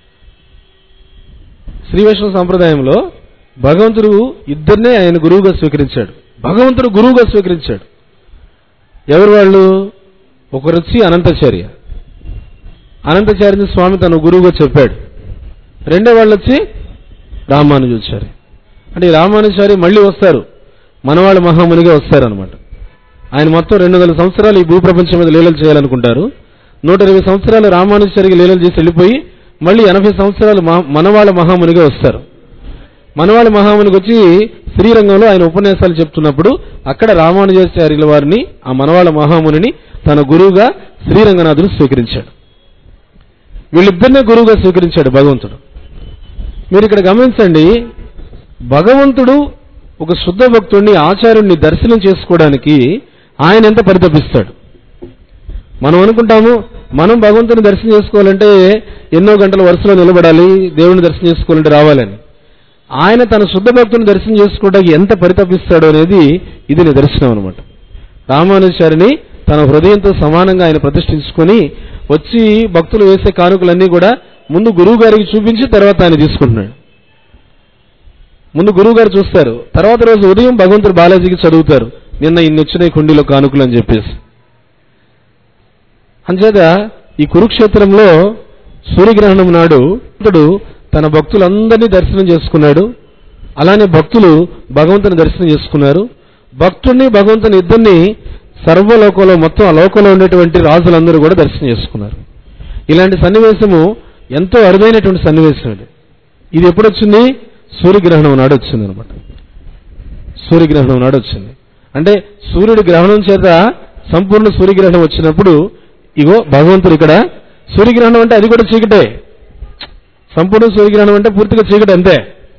శ్రీ వైష్ణవ సంప్రదాయంలో భగవంతుడు ఇద్దరినే ఆయన గురువుగా స్వీకరించాడు భగవంతుడు గురువుగా స్వీకరించాడు ఎవరు వాళ్ళు ఒకరు వచ్చి అనంతాచార్య అనంతాచార్యని స్వామి తన గురువుగా చెప్పాడు రెండో వాళ్ళు వచ్చి రామానుజాచార్య అంటే ఈ రామానుజాచార్య మళ్ళీ వస్తారు మనవాళ్ళ మహామునిగా వస్తారనమాట ఆయన మొత్తం రెండు వందల సంవత్సరాలు ఈ భూప్రపంచం మీద లీలలు చేయాలనుకుంటారు నూట ఇరవై సంవత్సరాలు రామానుజాచార్యకి లీలలు చేసి వెళ్ళిపోయి మళ్ళీ ఎనభై సంవత్సరాలు మహా- మనవాళ్ళ మహామునిగా వస్తారు మనవాళ్ళ మహామునికి వచ్చి శ్రీరంగంలో ఆయన ఉపన్యాసాలు చెప్తున్నప్పుడు అక్కడ రామానుజాచార్యుల వారిని ఆ మనవాళ్ళ మహామునిని తన గురువుగా శ్రీరంగనాథుడు స్వీకరించాడు వీళ్ళిద్దరినే గురువుగా స్వీకరించాడు భగవంతుడు మీరు ఇక్కడ గమనించండి భగవంతుడు ఒక శుద్ధ భక్తుడిని ఆచార్యుడిని దర్శనం చేసుకోవడానికి ఆయన ఎంత పరితపిస్తాడు మనం అనుకుంటాము మనం భగవంతుని దర్శనం చేసుకోవాలంటే ఎన్నో గంటల వరుసలో నిలబడాలి దేవుని దర్శనం చేసుకోవాలంటే రావాలని ఆయన తన శుద్ధ భక్తుని దర్శనం చేసుకోవడానికి ఎంత పరితపిస్తాడో అనేది ఇది నిదర్శనం అనమాట రామానుచారిని తన హృదయంతో సమానంగా ఆయన ప్రతిష్ఠించుకొని వచ్చి భక్తులు వేసే కానుకలన్నీ కూడా ముందు గురువు గారికి చూపించి తర్వాత ఆయన తీసుకుంటున్నాడు ముందు గురువు గారు చూస్తారు తర్వాత రోజు ఉదయం భగవంతుడు బాలాజీకి చదువుతారు నిన్న ఇన్ని వచ్చినాయి కుండీలో కానుకలు అని చెప్పేసి అంచేత ఈ కురుక్షేత్రంలో సూర్యగ్రహణం నాడు భగవంతుడు తన భక్తులందరినీ దర్శనం చేసుకున్నాడు అలానే భక్తులు భగవంతుని దర్శనం చేసుకున్నారు భక్తుడిని భగవంతుని ఇద్దరిని సర్వలోకంలో మొత్తం ఆ లోకంలో ఉండేటువంటి రాజులందరూ కూడా దర్శనం చేసుకున్నారు ఇలాంటి సన్నివేశము ఎంతో అరుదైనటువంటి సన్నివేశం ఇది ఇది ఎప్పుడు వచ్చింది సూర్యగ్రహణం నాడు వచ్చింది అనమాట సూర్యగ్రహణం నాడు వచ్చింది అంటే సూర్యుడి గ్రహణం చేత సంపూర్ణ సూర్యగ్రహణం వచ్చినప్పుడు ఇగో భగవంతుడు ఇక్కడ సూర్యగ్రహణం అంటే అది కూడా చీకటే సంపూర్ణ సూర్యగ్రహణం అంటే పూర్తిగా చీకటి అంతే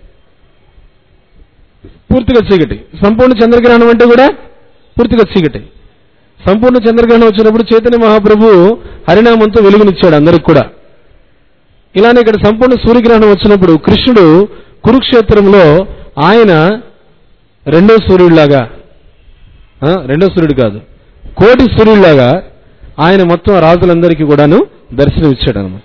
పూర్తిగా చీకటి సంపూర్ణ చంద్రగ్రహణం అంటే కూడా పూర్తిగా చీకటి సంపూర్ణ చంద్రగ్రహణం వచ్చినప్పుడు చైతన్య మహాప్రభు హరినామంతో వెలుగునిచ్చాడు అందరికి కూడా ఇలానే ఇక్కడ సంపూర్ణ సూర్యగ్రహణం వచ్చినప్పుడు కృష్ణుడు కురుక్షేత్రంలో ఆయన రెండో సూర్యుడిలాగా ఆ, రెండో సూర్యుడు కాదు కోటి సూర్యుడిలాగా ఆయన మొత్తం రాజులందరికీ కూడాను దర్శనం ఇచ్చాడు అనమాట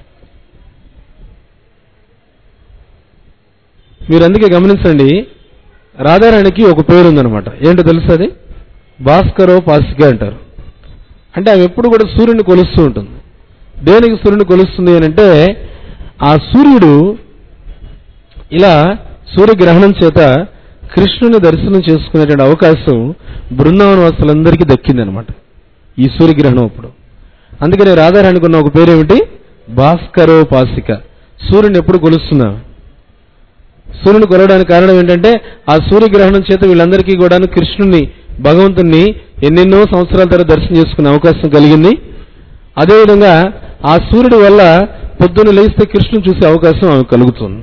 మీరు అందుకే గమనించండి రాధారాణికి ఒక పేరు ఉందన్నమాట ఏంటో తెలుసు అది భాస్కరో పాసిక అంటారు అంటే ఆమె ఎప్పుడు కూడా సూర్యుని కొలుస్తూ ఉంటుంది దేనికి సూర్యుని కొలుస్తుంది అని అంటే ఆ సూర్యుడు ఇలా సూర్యగ్రహణం చేత కృష్ణుని దర్శనం చేసుకునేటువంటి అవకాశం బృందావన వాసులందరికీ దక్కిందనమాట ఈ సూర్యగ్రహణం అప్పుడు అందుకనే రాధారాణికి ఉన్న ఒక పేరేమిటి భాస్కరోపాసిక సూర్యుని ఎప్పుడు కొలుస్తున్నాం సూర్యుని కొలవడానికి కారణం ఏంటంటే ఆ సూర్యగ్రహణం చేత వీళ్ళందరికీ కూడా కృష్ణుని భగవంతుణ్ణి ఎన్నెన్నో సంవత్సరాల తర్వాత దర్శనం చేసుకునే అవకాశం కలిగింది అదేవిధంగా ఆ సూర్యుడి వల్ల పొద్దున్న లేస్తే కృష్ణుని చూసే అవకాశం ఆమెకు కలుగుతుంది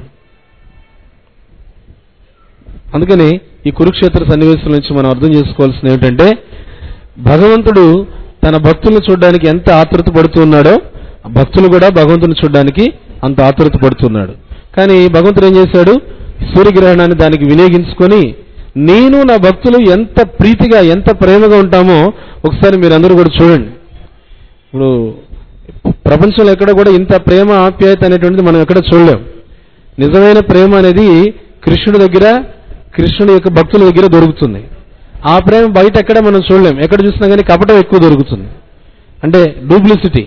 అందుకని ఈ కురుక్షేత్ర సన్నివేశం నుంచి మనం అర్థం చేసుకోవాల్సింది ఏంటంటే భగవంతుడు తన భక్తులను చూడడానికి ఎంత ఆతృత పడుతున్నాడో భక్తులు కూడా భగవంతుని చూడడానికి అంత ఆతృత పడుతున్నాడు కానీ భగవంతుడు ఏం చేశాడు సూర్యగ్రహణాన్ని దానికి వినియోగించుకొని నేను నా భక్తులు ఎంత ప్రీతిగా ఎంత ప్రేమగా ఉంటామో ఒకసారి మీరందరూ కూడా చూడండి ఇప్పుడు ప్రపంచంలో ఎక్కడ కూడా ఇంత ప్రేమ ఆప్యాయత అనేటువంటిది మనం ఎక్కడ చూడలేం నిజమైన ప్రేమ అనేది కృష్ణుడి దగ్గర కృష్ణుడి యొక్క భక్తుల దగ్గర దొరుకుతుంది ఆ ప్రేమ బయట ఎక్కడ మనం చూడలేం ఎక్కడ చూసినా కానీ కపటం ఎక్కువ దొరుకుతుంది అంటే డూప్లిసిటీ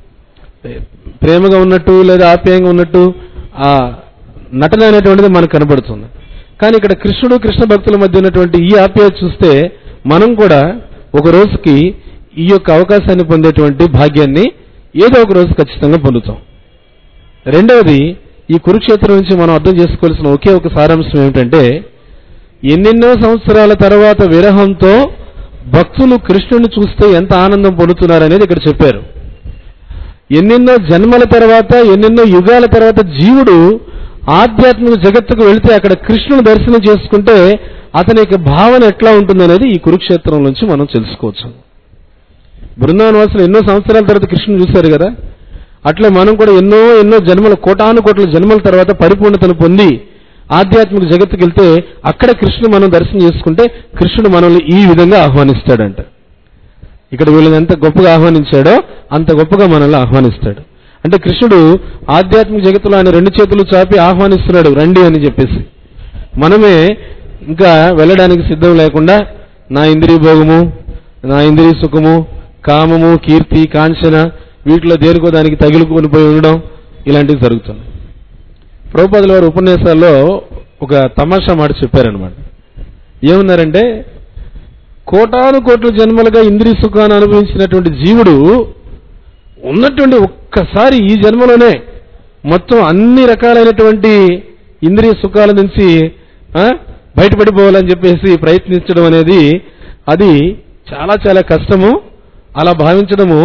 ప్రేమగా ఉన్నట్టు లేదా ఆప్యాయంగా ఉన్నట్టు ఆ నటన అనేటువంటిది మనకు కనబడుతుంది కానీ ఇక్కడ కృష్ణుడు కృష్ణ భక్తుల మధ్య ఉన్నటువంటి ఈ ఆప్యాయత చూస్తే మనం కూడా ఒక రోజుకి ఈ యొక్క అవకాశాన్ని పొందేటువంటి భాగ్యాన్ని ఏదో ఒక రోజు ఖచ్చితంగా పొందుతాం రెండవది ఈ కురుక్షేత్రం నుంచి మనం అర్థం చేసుకోవాల్సిన ఒకే ఒక సారాంశం ఏమిటంటే ఎన్నెన్నో సంవత్సరాల తర్వాత విరహంతో భక్తులు కృష్ణుని చూస్తే ఎంత ఆనందం పొందుతున్నారనేది ఇక్కడ చెప్పారు ఎన్నెన్నో జన్మల తర్వాత ఎన్నెన్నో యుగాల తర్వాత జీవుడు ఆధ్యాత్మిక జగత్తుకు వెళితే అక్కడ కృష్ణుని దర్శనం చేసుకుంటే అతని యొక్క భావన ఎట్లా ఉంటుందనేది ఈ కురుక్షేత్రం నుంచి మనం తెలుసుకోవచ్చు బృందావన వాసులు ఎన్నో సంవత్సరాల తర్వాత కృష్ణుని చూశారు కదా అట్లే మనం కూడా ఎన్నో ఎన్నో జన్మల కోటాను కోట్ల జన్మల తర్వాత పరిపూర్ణతను పొంది ఆధ్యాత్మిక జగత్తుకి వెళ్తే అక్కడ కృష్ణుడు మనం దర్శనం చేసుకుంటే కృష్ణుడు మనల్ని ఈ విధంగా ఆహ్వానిస్తాడంట ఇక్కడ వీళ్ళని ఎంత గొప్పగా ఆహ్వానించాడో అంత గొప్పగా మనల్ని ఆహ్వానిస్తాడు అంటే కృష్ణుడు ఆధ్యాత్మిక జగత్తులో ఆయన రెండు చేతులు చాపి ఆహ్వానిస్తున్నాడు రండి అని చెప్పేసి మనమే ఇంకా వెళ్ళడానికి సిద్ధం లేకుండా నా ఇంద్రియ భోగము నా ఇంద్రియ సుఖము కామము కీర్తి కాంచన వీటిలో దేనికో దానికి తగిలికొని పోయి ఉండడం ఇలాంటివి జరుగుతుంది ప్రభుపాదుల వారి ఉపన్యాసాల్లో ఒక తమాషా మాట చెప్పారనమాట ఏమన్నారంటే కోటాను కోట్ల జన్మలుగా ఇంద్రియ సుఖాన్ని అనుభవించినటువంటి జీవుడు ఉన్నటువంటి ఒక్కసారి ఈ జన్మలోనే మొత్తం అన్ని రకాలైనటువంటి ఇంద్రియ సుఖాల నుంచి ఆ, బయటపడిపోవాలని చెప్పేసి ప్రయత్నించడం అనేది అది చాలా చాలా కష్టము అలా భావించడము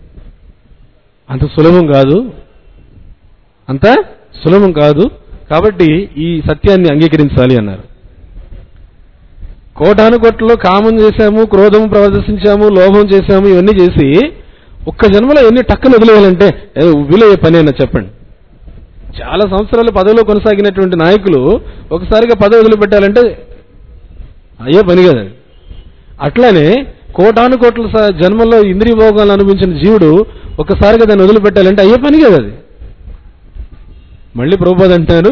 అంత సులభం కాదు అంత సులభం కాదు కాబట్టి ఈ సత్యాన్ని అంగీకరించాలి అన్నారు కోటాను కోట్లలో కామం చేశాము క్రోధం ప్రదర్శించాము లోభం చేశాము ఇవన్నీ చేసి ఒక్క జన్మలో ఎన్ని టక్కులు వదిలేయాలంటే ఏదో వీలయ్యే పని అయినా చెప్పండి చాలా సంవత్సరాలు పదవిలో కొనసాగినటువంటి నాయకులు ఒకసారిగా పదవి వదిలిపెట్టాలంటే అయ్యే పని కదండి అట్లానే కోటాను కోట్ల స- జన్మల్లో ఇంద్రియ భోగాలను అనుభవించిన జీవుడు ఒకసారిగా దాన్ని వదిలిపెట్టాలంటే అయ్యే పని కదా అది మళ్ళీ ప్రభుపాద్ అంటారు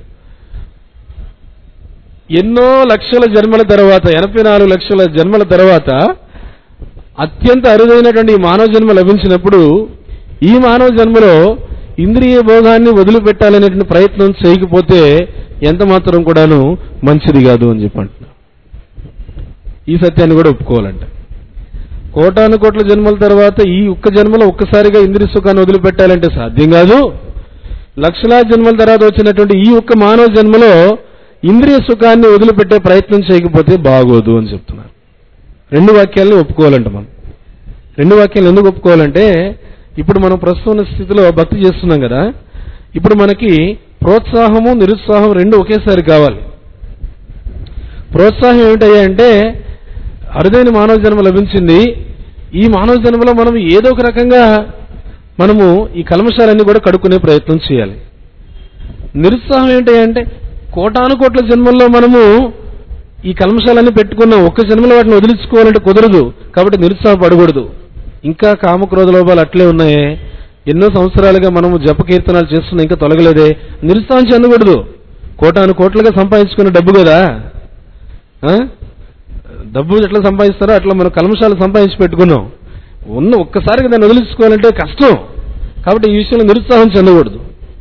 ఎన్నో లక్షల జన్మల తర్వాత ఎనభై నాలుగు లక్షల జన్మల తర్వాత అత్యంత అరుదైనటువంటి ఈ మానవ జన్మ లభించినప్పుడు ఈ మానవ జన్మలో ఇంద్రియ భోగాన్ని వదిలిపెట్టాలనేటువంటి ప్రయత్నం చేయకపోతే ఎంత మాత్రం కూడాను మంచిది కాదు అని చెప్పి అంటున్నా ఈ సత్యాన్ని కూడా ఒప్పుకోవాలంట కోటాను కోట్ల జన్మల తర్వాత ఈ ఒక్క జన్మలో ఒక్కసారిగా ఇంద్రియ సుఖాన్ని వదిలిపెట్టాలంటే సాధ్యం కాదు లక్షలాది జన్మల తర్వాత వచ్చినటువంటి ఈ ఒక్క మానవ జన్మలో ఇంద్రియ సుఖాన్ని వదిలిపెట్టే ప్రయత్నం చేయకపోతే బాగోదు అని చెప్తున్నారు రెండు వాక్యాలను ఒప్పుకోవాలంట మనం రెండు వాక్యాలు ఎందుకు ఒప్పుకోవాలంటే ఇప్పుడు మనం ప్రస్తుతం ఉన్న స్థితిలో భక్తి చేస్తున్నాం కదా ఇప్పుడు మనకి ప్రోత్సాహము నిరుత్సాహం రెండు ఒకేసారి కావాలి ప్రోత్సాహం ఏమిటయ్యా అంటే అరుదైన మానవ జన్మ లభించింది ఈ మానవ జన్మలో మనం ఏదో ఒక రకంగా మనము ఈ కల్మషాలన్నీ కూడా కడుక్కునే ప్రయత్నం చేయాలి నిరుత్సాహం ఏంటి అంటే కోటాను కోట్ల జన్మల్లో మనము ఈ కల్మషాలన్నీ పెట్టుకున్నాం ఒక్క జన్మలో వాటిని వదిలించుకోవాలంటే కుదరదు కాబట్టి నిరుత్సాహపడకూడదు ఇంకా కామక్రోధ లోపాలు అట్లే ఉన్నాయే ఎన్నో సంవత్సరాలుగా మనము జప కీర్తనాలు చేస్తున్నా ఇంకా తొలగలేదే నిరుత్సాహం చెందకూడదు కోటాను కోట్లుగా సంపాదించుకున్న డబ్బు కదా ఆ? డబ్బు ఎట్లా సంపాదిస్తారో అట్లా మనం కల్మషాలు సంపాదించి పెట్టుకున్నాం ఉన్న ఒక్కసారిగా దాన్ని వదిలించుకోవాలంటే కష్టం కాబట్టి ఈ విషయంలో నిరుత్సాహం చెందకూడదు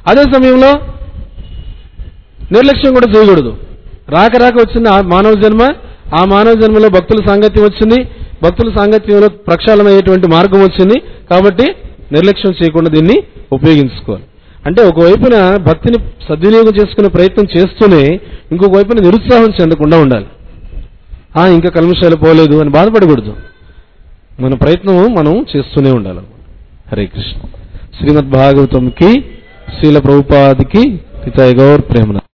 అదే సమయంలో నిర్లక్ష్యం కూడా చేయకూడదు రాక రాక వచ్చిన ఆ మానవ జన్మ ఆ మానవ జన్మలో భక్తుల సాంగత్యం వచ్చింది భక్తుల సాంగత్యంలో ప్రక్షాళనయ్యేటువంటి మార్గం వచ్చింది కాబట్టి నిర్లక్ష్యం చేయకుండా దీన్ని ఉపయోగించుకోవాలి అంటే ఒకవైపున భక్తిని సద్వినియోగం చేసుకునే ప్రయత్నం చేస్తూనే ఇంకొక వైపున నిరుత్సాహం చెందకుండా ఉండాలి ఆ ఇంకా కల్మశాలు పోలేదు అని బాధపడకూడదు మన ప్రయత్నం మనం చేస్తూనే ఉండాలి హరే కృష్ణ శ్రీమద్ భాగవతంకి శ్రీల ప్రభుపాదికి పితాయి గౌర్ ప్రేమన